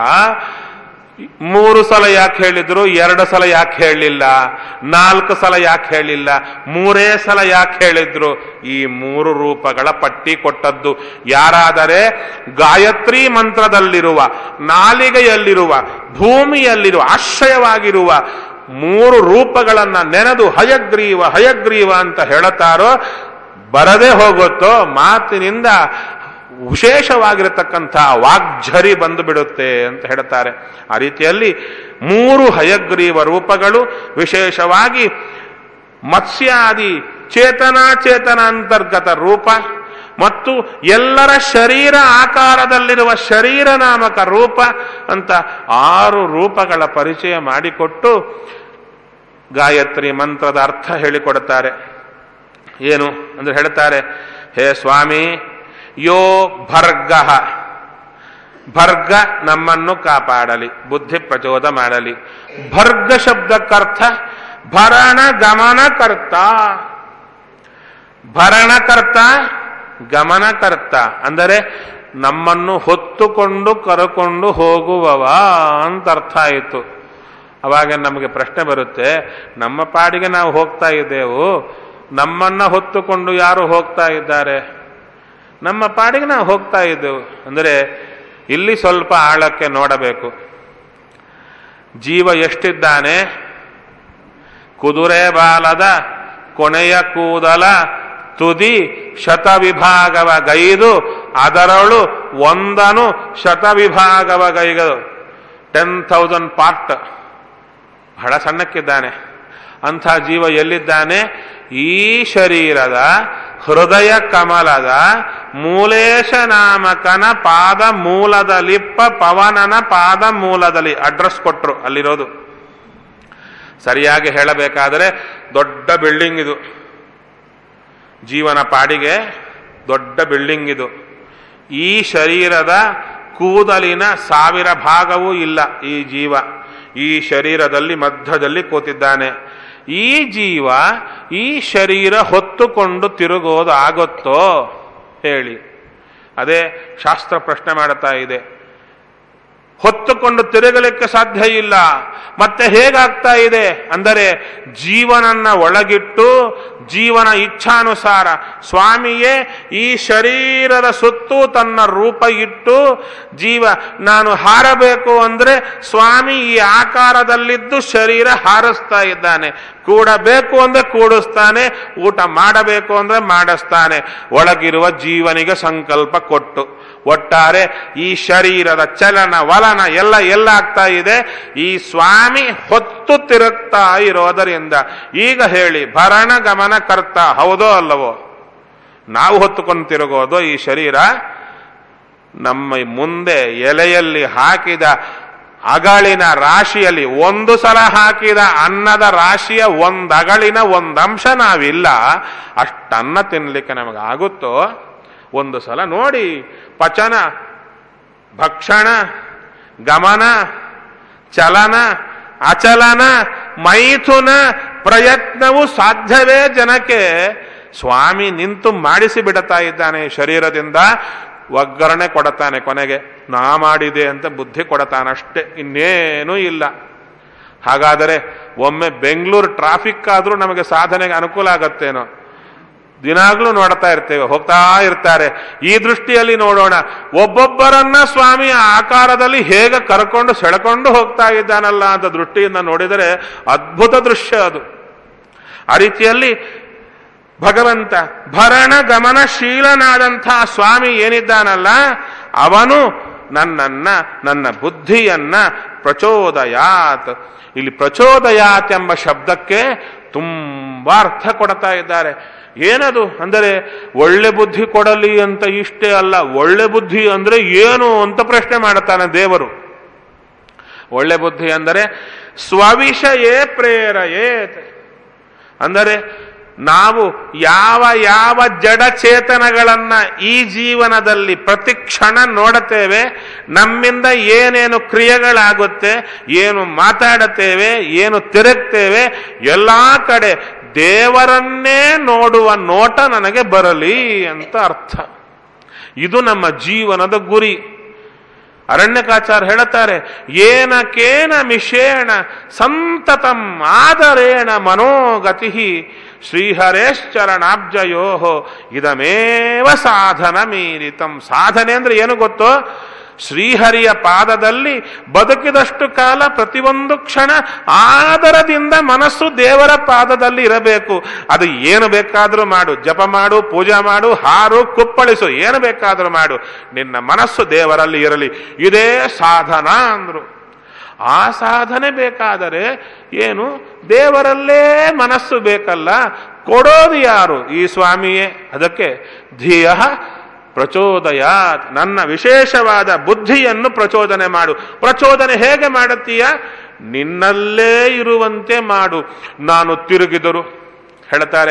ಮೂರು ಸಲ ಯಾಕೆ ಹೇಳಿದ್ರು ಎರಡು ಸಲ ಯಾಕೆ ಹೇಳಲಿಲ್ಲ ನಾಲ್ಕು ಸಲ ಯಾಕೆ ಹೇಳಿಲ್ಲ ಮೂರೇ ಸಲ ಯಾಕೆ ಹೇಳಿದ್ರು ಈ ಮೂರು ರೂಪಗಳ ಪಟ್ಟಿ ಕೊಟ್ಟದ್ದು ಯಾರಾದರೆ ಗಾಯತ್ರಿ ಮಂತ್ರದಲ್ಲಿರುವ ನಾಲಿಗೆಯಲ್ಲಿರುವ ಭೂಮಿಯಲ್ಲಿರುವ ಆಶ್ರಯವಾಗಿರುವ ಮೂರು ರೂಪಗಳನ್ನ ನೆನೆದು ಹಯಗ್ರೀವ ಹಯಗ್ರೀವ ಅಂತ ಹೇಳುತ್ತಾರೋ ಬರದೇ ಹೋಗುತ್ತೋ ಮಾತಿನಿಂದ ವಿಶೇಷವಾಗಿರತಕ್ಕಂಥ ವಾಗ್ಝರಿ ಬಂದು ಬಿಡುತ್ತೆ ಅಂತ ಹೇಳ್ತಾರೆ ಆ ರೀತಿಯಲ್ಲಿ ಮೂರು ಹಯಗ್ರೀವ ರೂಪಗಳು ವಿಶೇಷವಾಗಿ ಮತ್ಸ್ಯಾದಿ ಚೇತನಾಚೇತನ ಅಂತರ್ಗತ ರೂಪ ಮತ್ತು ಎಲ್ಲರ ಶರೀರ ಆಕಾರದಲ್ಲಿರುವ ಶರೀರ ನಾಮಕ ರೂಪ ಅಂತ ಆರು ರೂಪಗಳ ಪರಿಚಯ ಮಾಡಿಕೊಟ್ಟು ಗಾಯತ್ರಿ ಮಂತ್ರದ ಅರ್ಥ ಹೇಳಿಕೊಡುತ್ತಾರೆ ಏನು ಅಂದ್ರೆ ಹೇಳ್ತಾರೆ ಹೇ ಸ್ವಾಮಿ ಯೋ ಭರ್ಗ ಭರ್ಗ ನಮ್ಮನ್ನು ಕಾಪಾಡಲಿ ಬುದ್ಧಿ ಪ್ರಚೋದ ಮಾಡಲಿ ಭರ್ಗ ಶಬ್ದಕ್ಕರ್ಥ ಭರಣ ಗಮನಕರ್ತ ಭರಣಕರ್ತ ಗಮನಕರ್ತ ಅಂದರೆ ನಮ್ಮನ್ನು ಹೊತ್ತುಕೊಂಡು ಕರಕೊಂಡು ಹೋಗುವವ ಅಂತ ಅರ್ಥ ಆಯಿತು ಅವಾಗ ನಮಗೆ ಪ್ರಶ್ನೆ ಬರುತ್ತೆ ನಮ್ಮ ಪಾಡಿಗೆ ನಾವು ಹೋಗ್ತಾ ಇದ್ದೇವು ನಮ್ಮನ್ನ ಹೊತ್ತುಕೊಂಡು ಯಾರು ಹೋಗ್ತಾ ಇದ್ದಾರೆ ನಮ್ಮ ಪಾಡಿಗೆ ನಾವು ಹೋಗ್ತಾ ಇದ್ದೆವು ಅಂದರೆ ಇಲ್ಲಿ ಸ್ವಲ್ಪ ಆಳಕ್ಕೆ ನೋಡಬೇಕು ಜೀವ ಎಷ್ಟಿದ್ದಾನೆ ಕುದುರೆ ಬಾಲದ ಕೊನೆಯ ಕೂದಲ ತುದಿ ಶತವಿಭಾಗವ ಗೈದು ಅದರಳು ಒಂದನು ಶತವಿಭಾಗವ ಗೈಗದು ಟೆನ್ ಥೌಸಂಡ್ ಪಾರ್ಟ್ ಬಹಳ ಸಣ್ಣಕ್ಕಿದ್ದಾನೆ ಅಂಥ ಜೀವ ಎಲ್ಲಿದ್ದಾನೆ ಈ ಶರೀರದ ಹೃದಯ ಕಮಲದ ಮೂಲೇಶ ನಾಮಕನ ಪಾದ ಮೂಲದಲಿಪ್ಪ ಪವನನ ಪಾದ ಮೂಲದಲ್ಲಿ ಅಡ್ರೆಸ್ ಕೊಟ್ರು ಅಲ್ಲಿರೋದು ಸರಿಯಾಗಿ ಹೇಳಬೇಕಾದರೆ ದೊಡ್ಡ ಬಿಲ್ಡಿಂಗ್ ಇದು ಜೀವನ ಪಾಡಿಗೆ ದೊಡ್ಡ ಬಿಲ್ಡಿಂಗ್ ಇದು ಈ ಶರೀರದ ಕೂದಲಿನ ಸಾವಿರ ಭಾಗವೂ ಇಲ್ಲ ಈ ಜೀವ ಈ ಶರೀರದಲ್ಲಿ ಮಧ್ಯದಲ್ಲಿ ಕೂತಿದ್ದಾನೆ ಈ ಜೀವ ಈ ಶರೀರ ಹೊತ್ತುಕೊಂಡು ತಿರುಗೋದು ಆಗುತ್ತೋ ಹೇಳಿ ಅದೇ ಶಾಸ್ತ್ರ ಪ್ರಶ್ನೆ ಮಾಡುತ್ತಾ ಇದೆ ಹೊತ್ತುಕೊಂಡು ತಿರುಗಲಿಕ್ಕೆ ಸಾಧ್ಯ ಇಲ್ಲ ಮತ್ತೆ ಹೇಗಾಗ್ತಾ ಇದೆ ಅಂದರೆ ಜೀವನನ್ನ ಒಳಗಿಟ್ಟು ಜೀವನ ಇಚ್ಛಾನುಸಾರ ಸ್ವಾಮಿಯೇ ಈ ಶರೀರದ ಸುತ್ತು ತನ್ನ ರೂಪ ಇಟ್ಟು ಜೀವ ನಾನು ಹಾರಬೇಕು ಅಂದ್ರೆ ಸ್ವಾಮಿ ಈ ಆಕಾರದಲ್ಲಿದ್ದು ಶರೀರ ಹಾರಿಸ್ತಾ ಇದ್ದಾನೆ ಕೂಡಬೇಕು ಅಂದ್ರೆ ಕೂಡಿಸ್ತಾನೆ ಊಟ ಮಾಡಬೇಕು ಅಂದ್ರೆ ಮಾಡಿಸ್ತಾನೆ ಒಳಗಿರುವ ಜೀವನಿಗೆ ಸಂಕಲ್ಪ ಕೊಟ್ಟು ಒಟ್ಟಾರೆ ಈ ಶರೀರದ ಚಲನ ವಲನ ಎಲ್ಲ ಎಲ್ಲ ಆಗ್ತಾ ಇದೆ ಈ ಸ್ವಾಮಿ ಹೊತ್ತು ತಿರುಗ್ತಾ ಇರೋದರಿಂದ ಈಗ ಹೇಳಿ ಭರಣ ಗಮನ ಕರ್ತ ಹೌದೋ ಅಲ್ಲವೋ ನಾವು ಹೊತ್ತುಕೊಂಡು ತಿರುಗೋದು ಈ ಶರೀರ ನಮ್ಮ ಮುಂದೆ ಎಲೆಯಲ್ಲಿ ಹಾಕಿದ ಅಗಳಿನ ರಾಶಿಯಲ್ಲಿ ಒಂದು ಸಲ ಹಾಕಿದ ಅನ್ನದ ರಾಶಿಯ ಒಂದು ಅಗಳಿನ ಒಂದಂಶ ನಾವಿಲ್ಲ ಅಷ್ಟನ್ನ ತಿನ್ಲಿಕ್ಕೆ ನಮಗೆ ಆಗುತ್ತೋ ಒಂದು ಸಲ ನೋಡಿ ಪಚನ ಭಕ್ಷಣ ಗಮನ ಚಲನ ಅಚಲನ ಮೈಥುನ ಪ್ರಯತ್ನವು ಸಾಧ್ಯವೇ ಜನಕ್ಕೆ ಸ್ವಾಮಿ ನಿಂತು ಮಾಡಿಸಿ ಬಿಡುತ್ತಾ ಇದ್ದಾನೆ ಶರೀರದಿಂದ ಒಗ್ಗರಣೆ ಕೊಡತಾನೆ ಕೊನೆಗೆ ನಾ ಮಾಡಿದೆ ಅಂತ ಬುದ್ಧಿ ಕೊಡತಾನಷ್ಟೇ ಇನ್ನೇನೂ ಇಲ್ಲ ಹಾಗಾದರೆ ಒಮ್ಮೆ ಬೆಂಗಳೂರು ಟ್ರಾಫಿಕ್ ಆದರೂ ನಮಗೆ ಸಾಧನೆಗೆ ಅನುಕೂಲ ಆಗತ್ತೇನೋ ದಿನಾಗ್ಲೂ ನೋಡ್ತಾ ಇರ್ತೇವೆ ಹೋಗ್ತಾ ಇರ್ತಾರೆ ಈ ದೃಷ್ಟಿಯಲ್ಲಿ ನೋಡೋಣ ಒಬ್ಬೊಬ್ಬರನ್ನ ಸ್ವಾಮಿ ಆ ಆಕಾರದಲ್ಲಿ ಹೇಗೆ ಕರ್ಕೊಂಡು ಸೆಳೆಕೊಂಡು ಹೋಗ್ತಾ ಇದ್ದಾನಲ್ಲ ಅಂತ ದೃಷ್ಟಿಯಿಂದ ನೋಡಿದರೆ ಅದ್ಭುತ ದೃಶ್ಯ ಅದು ಆ ರೀತಿಯಲ್ಲಿ ಭಗವಂತ ಭರಣ ಗಮನಶೀಲನಾದಂತಹ ಸ್ವಾಮಿ ಏನಿದ್ದಾನಲ್ಲ ಅವನು ನನ್ನನ್ನ ನನ್ನ ಬುದ್ಧಿಯನ್ನ ಪ್ರಚೋದಯಾತ್ ಇಲ್ಲಿ ಪ್ರಚೋದಯಾತ್ ಎಂಬ ಶಬ್ದಕ್ಕೆ ತುಂಬಾ ಅರ್ಥ ಕೊಡ್ತಾ ಇದ್ದಾರೆ ಏನದು ಅಂದರೆ ಒಳ್ಳೆ ಬುದ್ಧಿ ಕೊಡಲಿ ಅಂತ ಇಷ್ಟೇ ಅಲ್ಲ ಒಳ್ಳೆ ಬುದ್ಧಿ ಅಂದ್ರೆ ಏನು ಅಂತ ಪ್ರಶ್ನೆ ಮಾಡುತ್ತಾನೆ ದೇವರು ಒಳ್ಳೆ ಬುದ್ಧಿ ಅಂದರೆ ಸ್ವವಿಷಯೇ ಪ್ರೇರಯೇತ್ ಅಂದರೆ ನಾವು ಯಾವ ಯಾವ ಜಡಚೇತನಗಳನ್ನ ಈ ಜೀವನದಲ್ಲಿ ಪ್ರತಿಕ್ಷಣ ನೋಡುತ್ತೇವೆ ನಮ್ಮಿಂದ ಏನೇನು ಕ್ರಿಯೆಗಳಾಗುತ್ತೆ ಏನು ಮಾತಾಡುತ್ತೇವೆ ಏನು ತಿರುಗ್ತೇವೆ ಎಲ್ಲಾ ಕಡೆ ದೇವರನ್ನೇ ನೋಡುವ ನೋಟ ನನಗೆ ಬರಲಿ ಅಂತ ಅರ್ಥ ಇದು ನಮ್ಮ ಜೀವನದ ಗುರಿ ಅರಣ್ಯಕಾಚಾರ ಹೇಳುತ್ತಾರೆ ಏನ ಕೇನ ಮಿಷೇಣ ಸಂತತಂ ಆದರೇಣ ಮನೋಗತಿ ಶ್ರೀಹರೇಶ್ಚರಣಾಬ್ಜಯೋ ಇದಮೇವ ಸಾಧನ ಮೀರಿತಂ ಸಾಧನೆ ಅಂದ್ರೆ ಏನು ಗೊತ್ತೋ ಶ್ರೀಹರಿಯ ಪಾದದಲ್ಲಿ ಬದುಕಿದಷ್ಟು ಕಾಲ ಪ್ರತಿಯೊಂದು ಕ್ಷಣ ಆದರದಿಂದ ಮನಸ್ಸು ದೇವರ ಪಾದದಲ್ಲಿ ಇರಬೇಕು ಅದು ಏನು ಬೇಕಾದರೂ ಮಾಡು ಜಪ ಮಾಡು ಪೂಜೆ ಮಾಡು ಹಾರು ಕುಪ್ಪಳಿಸು ಏನು ಬೇಕಾದರೂ ಮಾಡು ನಿನ್ನ ಮನಸ್ಸು ದೇವರಲ್ಲಿ ಇರಲಿ ಇದೇ ಸಾಧನ ಅಂದ್ರು ಆ ಸಾಧನೆ ಬೇಕಾದರೆ ಏನು ದೇವರಲ್ಲೇ ಮನಸ್ಸು ಬೇಕಲ್ಲ ಕೊಡೋದು ಯಾರು ಈ ಸ್ವಾಮಿಯೇ ಅದಕ್ಕೆ ಧಿಯ ಪ್ರಚೋದಯಾತ್ ನನ್ನ ವಿಶೇಷವಾದ ಬುದ್ಧಿಯನ್ನು ಪ್ರಚೋದನೆ ಮಾಡು ಪ್ರಚೋದನೆ ಹೇಗೆ ಮಾಡುತ್ತೀಯ ನಿನ್ನಲ್ಲೇ ಇರುವಂತೆ ಮಾಡು ನಾನು ತಿರುಗಿದರು ಹೇಳ್ತಾರೆ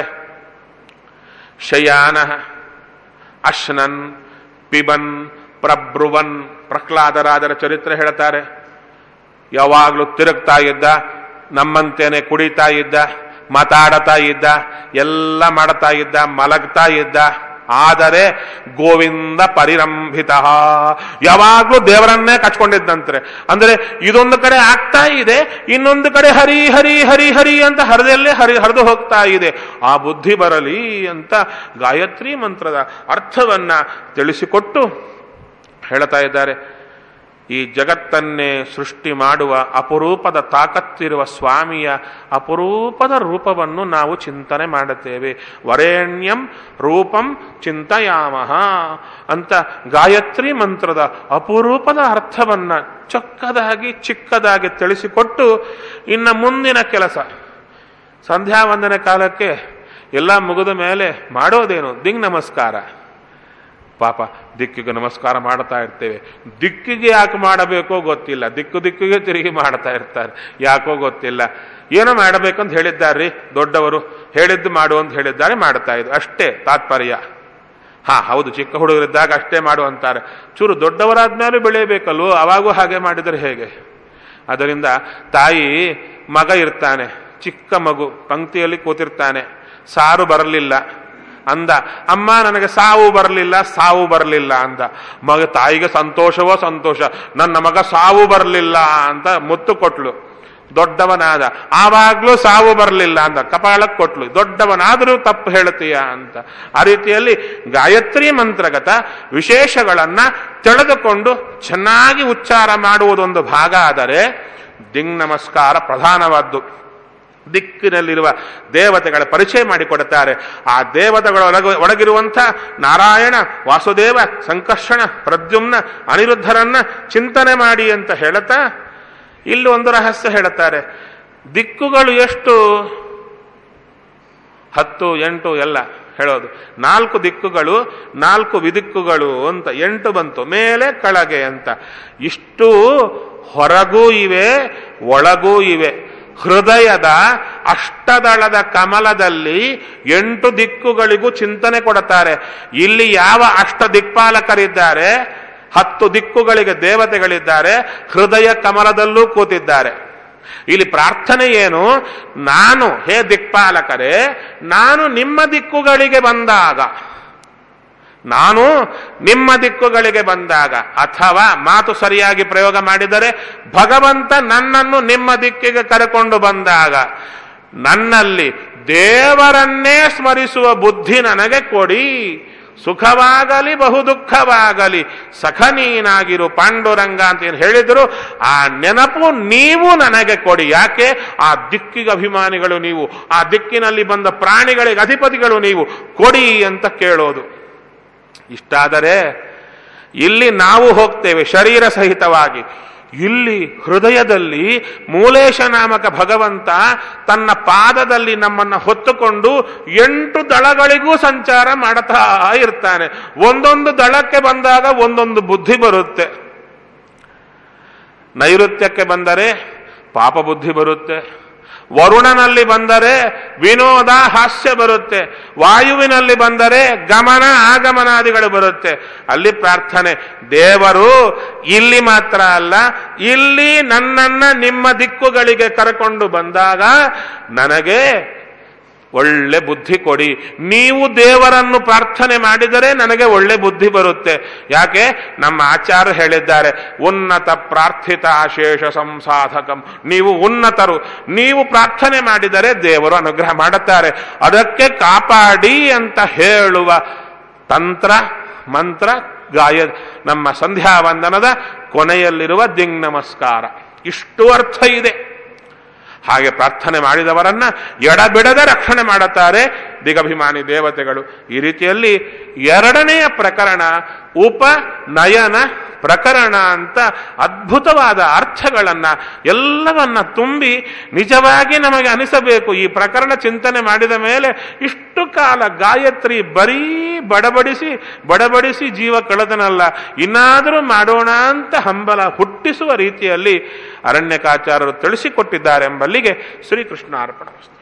ಶಯಾನ ಅಶ್ನನ್ ಪಿಬನ್ ಪ್ರಬ್ರುವನ್ ಪ್ರಹ್ಲಾದರಾದರ ಚರಿತ್ರೆ ಹೇಳ್ತಾರೆ ಯಾವಾಗಲೂ ತಿರುಗ್ತಾ ಇದ್ದ ನಮ್ಮಂತೇನೆ ಕುಡಿತಾ ಇದ್ದ ಮಾತಾಡತಾ ಇದ್ದ ಎಲ್ಲ ಮಾಡ್ತಾ ಇದ್ದ ಮಲಗ್ತಾ ಇದ್ದ ಆದರೆ ಗೋವಿಂದ ಪರಿರಂಭಿತ ಯಾವಾಗ್ಲೂ ದೇವರನ್ನೇ ಕಚ್ಕೊಂಡಿದ್ದಂತ್ರೆ ಅಂದ್ರೆ ಇದೊಂದು ಕಡೆ ಆಗ್ತಾ ಇದೆ ಇನ್ನೊಂದು ಕಡೆ ಹರಿ ಹರಿ ಹರಿ ಹರಿ ಅಂತ ಹರಿದಲ್ಲೇ ಹರಿ ಹರಿದು ಹೋಗ್ತಾ ಇದೆ ಆ ಬುದ್ಧಿ ಬರಲಿ ಅಂತ ಗಾಯತ್ರಿ ಮಂತ್ರದ ಅರ್ಥವನ್ನ ತಿಳಿಸಿಕೊಟ್ಟು ಹೇಳ್ತಾ ಇದ್ದಾರೆ ಈ ಜಗತ್ತನ್ನೇ ಸೃಷ್ಟಿ ಮಾಡುವ ಅಪರೂಪದ ತಾಕತ್ತಿರುವ ಸ್ವಾಮಿಯ ಅಪರೂಪದ ರೂಪವನ್ನು ನಾವು ಚಿಂತನೆ ಮಾಡುತ್ತೇವೆ ವರೇಣ್ಯಂ ರೂಪಂ ಚಿಂತಯಾಮಹ ಅಂತ ಗಾಯತ್ರಿ ಮಂತ್ರದ ಅಪರೂಪದ ಅರ್ಥವನ್ನ ಚೊಕ್ಕದಾಗಿ ಚಿಕ್ಕದಾಗಿ ತಿಳಿಸಿಕೊಟ್ಟು ಇನ್ನು ಮುಂದಿನ ಕೆಲಸ ಸಂಧ್ಯಾ ವಂದನೆ ಕಾಲಕ್ಕೆ ಎಲ್ಲ ಮುಗಿದ ಮೇಲೆ ಮಾಡೋದೇನು ದಿಂಗ್ ನಮಸ್ಕಾರ ಪಾಪ ದಿಕ್ಕಿಗೆ ನಮಸ್ಕಾರ ಮಾಡ್ತಾ ಇರ್ತೇವೆ ದಿಕ್ಕಿಗೆ ಯಾಕೆ ಮಾಡಬೇಕೋ ಗೊತ್ತಿಲ್ಲ ದಿಕ್ಕು ದಿಕ್ಕಿಗೆ ತಿರುಗಿ ಮಾಡ್ತಾ ಇರ್ತಾರೆ ಯಾಕೋ ಗೊತ್ತಿಲ್ಲ ಏನೋ ಮಾಡಬೇಕಂತ ಹೇಳಿದ್ದಾರೆ ದೊಡ್ಡವರು ಹೇಳಿದ್ದು ಮಾಡು ಅಂತ ಹೇಳಿದ್ದಾರೆ ಮಾಡ್ತಾ ಇದ್ರು ಅಷ್ಟೇ ತಾತ್ಪರ್ಯ ಹಾ ಹೌದು ಚಿಕ್ಕ ಹುಡುಗರಿದ್ದಾಗ ಅಷ್ಟೇ ಮಾಡು ಅಂತಾರೆ ಚೂರು ದೊಡ್ಡವರಾದ್ಮೇಲೂ ಬೆಳೆಯಬೇಕಲ್ವೋ ಅವಾಗೂ ಹಾಗೆ ಮಾಡಿದರೆ ಹೇಗೆ ಅದರಿಂದ ತಾಯಿ ಮಗ ಇರ್ತಾನೆ ಚಿಕ್ಕ ಮಗು ಪಂಕ್ತಿಯಲ್ಲಿ ಕೂತಿರ್ತಾನೆ ಸಾರು ಬರಲಿಲ್ಲ ಅಂದ ಅಮ್ಮ ನನಗೆ ಸಾವು ಬರಲಿಲ್ಲ ಸಾವು ಬರಲಿಲ್ಲ ಅಂದ ಮಗ ತಾಯಿಗೆ ಸಂತೋಷವೋ ಸಂತೋಷ ನನ್ನ ಮಗ ಸಾವು ಬರಲಿಲ್ಲ ಅಂತ ಮುತ್ತು ಕೊಟ್ಲು ದೊಡ್ಡವನಾದ ಆವಾಗ್ಲೂ ಸಾವು ಬರಲಿಲ್ಲ ಅಂತ ಕಪಾಳಕ್ಕೆ ಕೊಟ್ಲು ದೊಡ್ಡವನಾದರೂ ತಪ್ಪು ಹೇಳ್ತೀಯ ಅಂತ ಆ ರೀತಿಯಲ್ಲಿ ಗಾಯತ್ರಿ ಮಂತ್ರಗತ ವಿಶೇಷಗಳನ್ನ ತಿಳಿದುಕೊಂಡು ಚೆನ್ನಾಗಿ ಉಚ್ಚಾರ ಮಾಡುವುದೊಂದು ಭಾಗ ಆದರೆ ದಿಂಗ್ ನಮಸ್ಕಾರ ಪ್ರಧಾನವಾದ್ದು ದಿಕ್ಕಿನಲ್ಲಿರುವ ದೇವತೆಗಳ ಪರಿಚಯ ಮಾಡಿಕೊಡುತ್ತಾರೆ ಆ ದೇವತೆಗಳ ಒಳಗ ಒಳಗಿರುವಂಥ ನಾರಾಯಣ ವಾಸುದೇವ ಸಂಕರ್ಷಣ ಪ್ರದ್ಯುಮ್ನ ಅನಿರುದ್ಧರನ್ನ ಚಿಂತನೆ ಮಾಡಿ ಅಂತ ಹೇಳುತ್ತಾ ಇಲ್ಲಿ ಒಂದು ರಹಸ್ಯ ಹೇಳುತ್ತಾರೆ ದಿಕ್ಕುಗಳು ಎಷ್ಟು ಹತ್ತು ಎಂಟು ಎಲ್ಲ ಹೇಳೋದು ನಾಲ್ಕು ದಿಕ್ಕುಗಳು ನಾಲ್ಕು ವಿದಿಕ್ಕುಗಳು ಅಂತ ಎಂಟು ಬಂತು ಮೇಲೆ ಕೆಳಗೆ ಅಂತ ಇಷ್ಟು ಹೊರಗೂ ಇವೆ ಒಳಗೂ ಇವೆ ಹೃದಯದ ಅಷ್ಟದಳದ ಕಮಲದಲ್ಲಿ ಎಂಟು ದಿಕ್ಕುಗಳಿಗೂ ಚಿಂತನೆ ಕೊಡುತ್ತಾರೆ ಇಲ್ಲಿ ಯಾವ ಅಷ್ಟ ದಿಕ್ಪಾಲಕರಿದ್ದಾರೆ ಹತ್ತು ದಿಕ್ಕುಗಳಿಗೆ ದೇವತೆಗಳಿದ್ದಾರೆ ಹೃದಯ ಕಮಲದಲ್ಲೂ ಕೂತಿದ್ದಾರೆ ಇಲ್ಲಿ ಪ್ರಾರ್ಥನೆ ಏನು ನಾನು ಹೇ ದಿಕ್ಪಾಲಕರೇ ನಾನು ನಿಮ್ಮ ದಿಕ್ಕುಗಳಿಗೆ ಬಂದಾಗ ನಾನು ನಿಮ್ಮ ದಿಕ್ಕುಗಳಿಗೆ ಬಂದಾಗ ಅಥವಾ ಮಾತು ಸರಿಯಾಗಿ ಪ್ರಯೋಗ ಮಾಡಿದರೆ ಭಗವಂತ ನನ್ನನ್ನು ನಿಮ್ಮ ದಿಕ್ಕಿಗೆ ಕರೆಕೊಂಡು ಬಂದಾಗ ನನ್ನಲ್ಲಿ ದೇವರನ್ನೇ ಸ್ಮರಿಸುವ ಬುದ್ಧಿ ನನಗೆ ಕೊಡಿ ಸುಖವಾಗಲಿ ಬಹು ದುಃಖವಾಗಲಿ ಸಖ ನೀನಾಗಿರು ಪಾಂಡುರಂಗ ಅಂತ ಏನು ಹೇಳಿದ್ರು ಆ ನೆನಪು ನೀವು ನನಗೆ ಕೊಡಿ ಯಾಕೆ ಆ ದಿಕ್ಕಿಗೆ ಅಭಿಮಾನಿಗಳು ನೀವು ಆ ದಿಕ್ಕಿನಲ್ಲಿ ಬಂದ ಪ್ರಾಣಿಗಳಿಗೆ ಅಧಿಪತಿಗಳು ನೀವು ಕೊಡಿ ಅಂತ ಕೇಳೋದು ಇಷ್ಟಾದರೆ ಇಲ್ಲಿ ನಾವು ಹೋಗ್ತೇವೆ ಶರೀರ ಸಹಿತವಾಗಿ ಇಲ್ಲಿ ಹೃದಯದಲ್ಲಿ ಮೂಲೇಶ ನಾಮಕ ಭಗವಂತ ತನ್ನ ಪಾದದಲ್ಲಿ ನಮ್ಮನ್ನ ಹೊತ್ತುಕೊಂಡು ಎಂಟು ದಳಗಳಿಗೂ ಸಂಚಾರ ಮಾಡುತ್ತಾ ಇರ್ತಾನೆ ಒಂದೊಂದು ದಳಕ್ಕೆ ಬಂದಾಗ ಒಂದೊಂದು ಬುದ್ಧಿ ಬರುತ್ತೆ ನೈಋತ್ಯಕ್ಕೆ ಬಂದರೆ ಪಾಪ ಬುದ್ಧಿ ಬರುತ್ತೆ ವರುಣನಲ್ಲಿ ಬಂದರೆ ವಿನೋದ ಹಾಸ್ಯ ಬರುತ್ತೆ ವಾಯುವಿನಲ್ಲಿ ಬಂದರೆ ಗಮನ ಆಗಮನಾದಿಗಳು ಬರುತ್ತೆ ಅಲ್ಲಿ ಪ್ರಾರ್ಥನೆ ದೇವರು ಇಲ್ಲಿ ಮಾತ್ರ ಅಲ್ಲ ಇಲ್ಲಿ ನನ್ನನ್ನ ನಿಮ್ಮ ದಿಕ್ಕುಗಳಿಗೆ ಕರ್ಕೊಂಡು ಬಂದಾಗ ನನಗೆ ಒಳ್ಳೆ ಬುದ್ಧಿ ಕೊಡಿ ನೀವು ದೇವರನ್ನು ಪ್ರಾರ್ಥನೆ ಮಾಡಿದರೆ ನನಗೆ ಒಳ್ಳೆ ಬುದ್ಧಿ ಬರುತ್ತೆ ಯಾಕೆ ನಮ್ಮ ಆಚಾರ್ಯ ಹೇಳಿದ್ದಾರೆ ಉನ್ನತ ಪ್ರಾರ್ಥಿತ ಶೇಷ ಸಂಸಾಧಕಂ ನೀವು ಉನ್ನತರು ನೀವು ಪ್ರಾರ್ಥನೆ ಮಾಡಿದರೆ ದೇವರು ಅನುಗ್ರಹ ಮಾಡುತ್ತಾರೆ ಅದಕ್ಕೆ ಕಾಪಾಡಿ ಅಂತ ಹೇಳುವ ತಂತ್ರ ಮಂತ್ರ ಗಾಯ ನಮ್ಮ ಸಂಧ್ಯಾ ವಂದನದ ಕೊನೆಯಲ್ಲಿರುವ ದಿಂಗ್ ನಮಸ್ಕಾರ ಇಷ್ಟು ಅರ್ಥ ಇದೆ ಹಾಗೆ ಪ್ರಾರ್ಥನೆ ಮಾಡಿದವರನ್ನ ಎಡಬಿಡದೆ ರಕ್ಷಣೆ ಮಾಡುತ್ತಾರೆ ದಿಗಭಿಮಾನಿ ದೇವತೆಗಳು ಈ ರೀತಿಯಲ್ಲಿ ಎರಡನೆಯ ಪ್ರಕರಣ ಉಪನಯನ ಪ್ರಕರಣ ಅಂತ ಅದ್ಭುತವಾದ ಅರ್ಥಗಳನ್ನ ಎಲ್ಲವನ್ನ ತುಂಬಿ ನಿಜವಾಗಿ ನಮಗೆ ಅನಿಸಬೇಕು ಈ ಪ್ರಕರಣ ಚಿಂತನೆ ಮಾಡಿದ ಮೇಲೆ ಇಷ್ಟು ಕಾಲ ಗಾಯತ್ರಿ ಬರೀ ಬಡಬಡಿಸಿ ಬಡಬಡಿಸಿ ಜೀವ ಕಳೆದನಲ್ಲ ಇನ್ನಾದರೂ ಮಾಡೋಣ ಅಂತ ಹಂಬಲ ಹುಟ್ಟಿಸುವ ರೀತಿಯಲ್ಲಿ ಅರಣ್ಯಕಾಚಾರ್ಯರು ತಿಳಿಸಿಕೊಟ್ಟಿದ್ದಾರೆಂಬಲ್ಲಿಗೆ ಶ್ರೀಕೃಷ್ಣ ಅರ್ಪಣ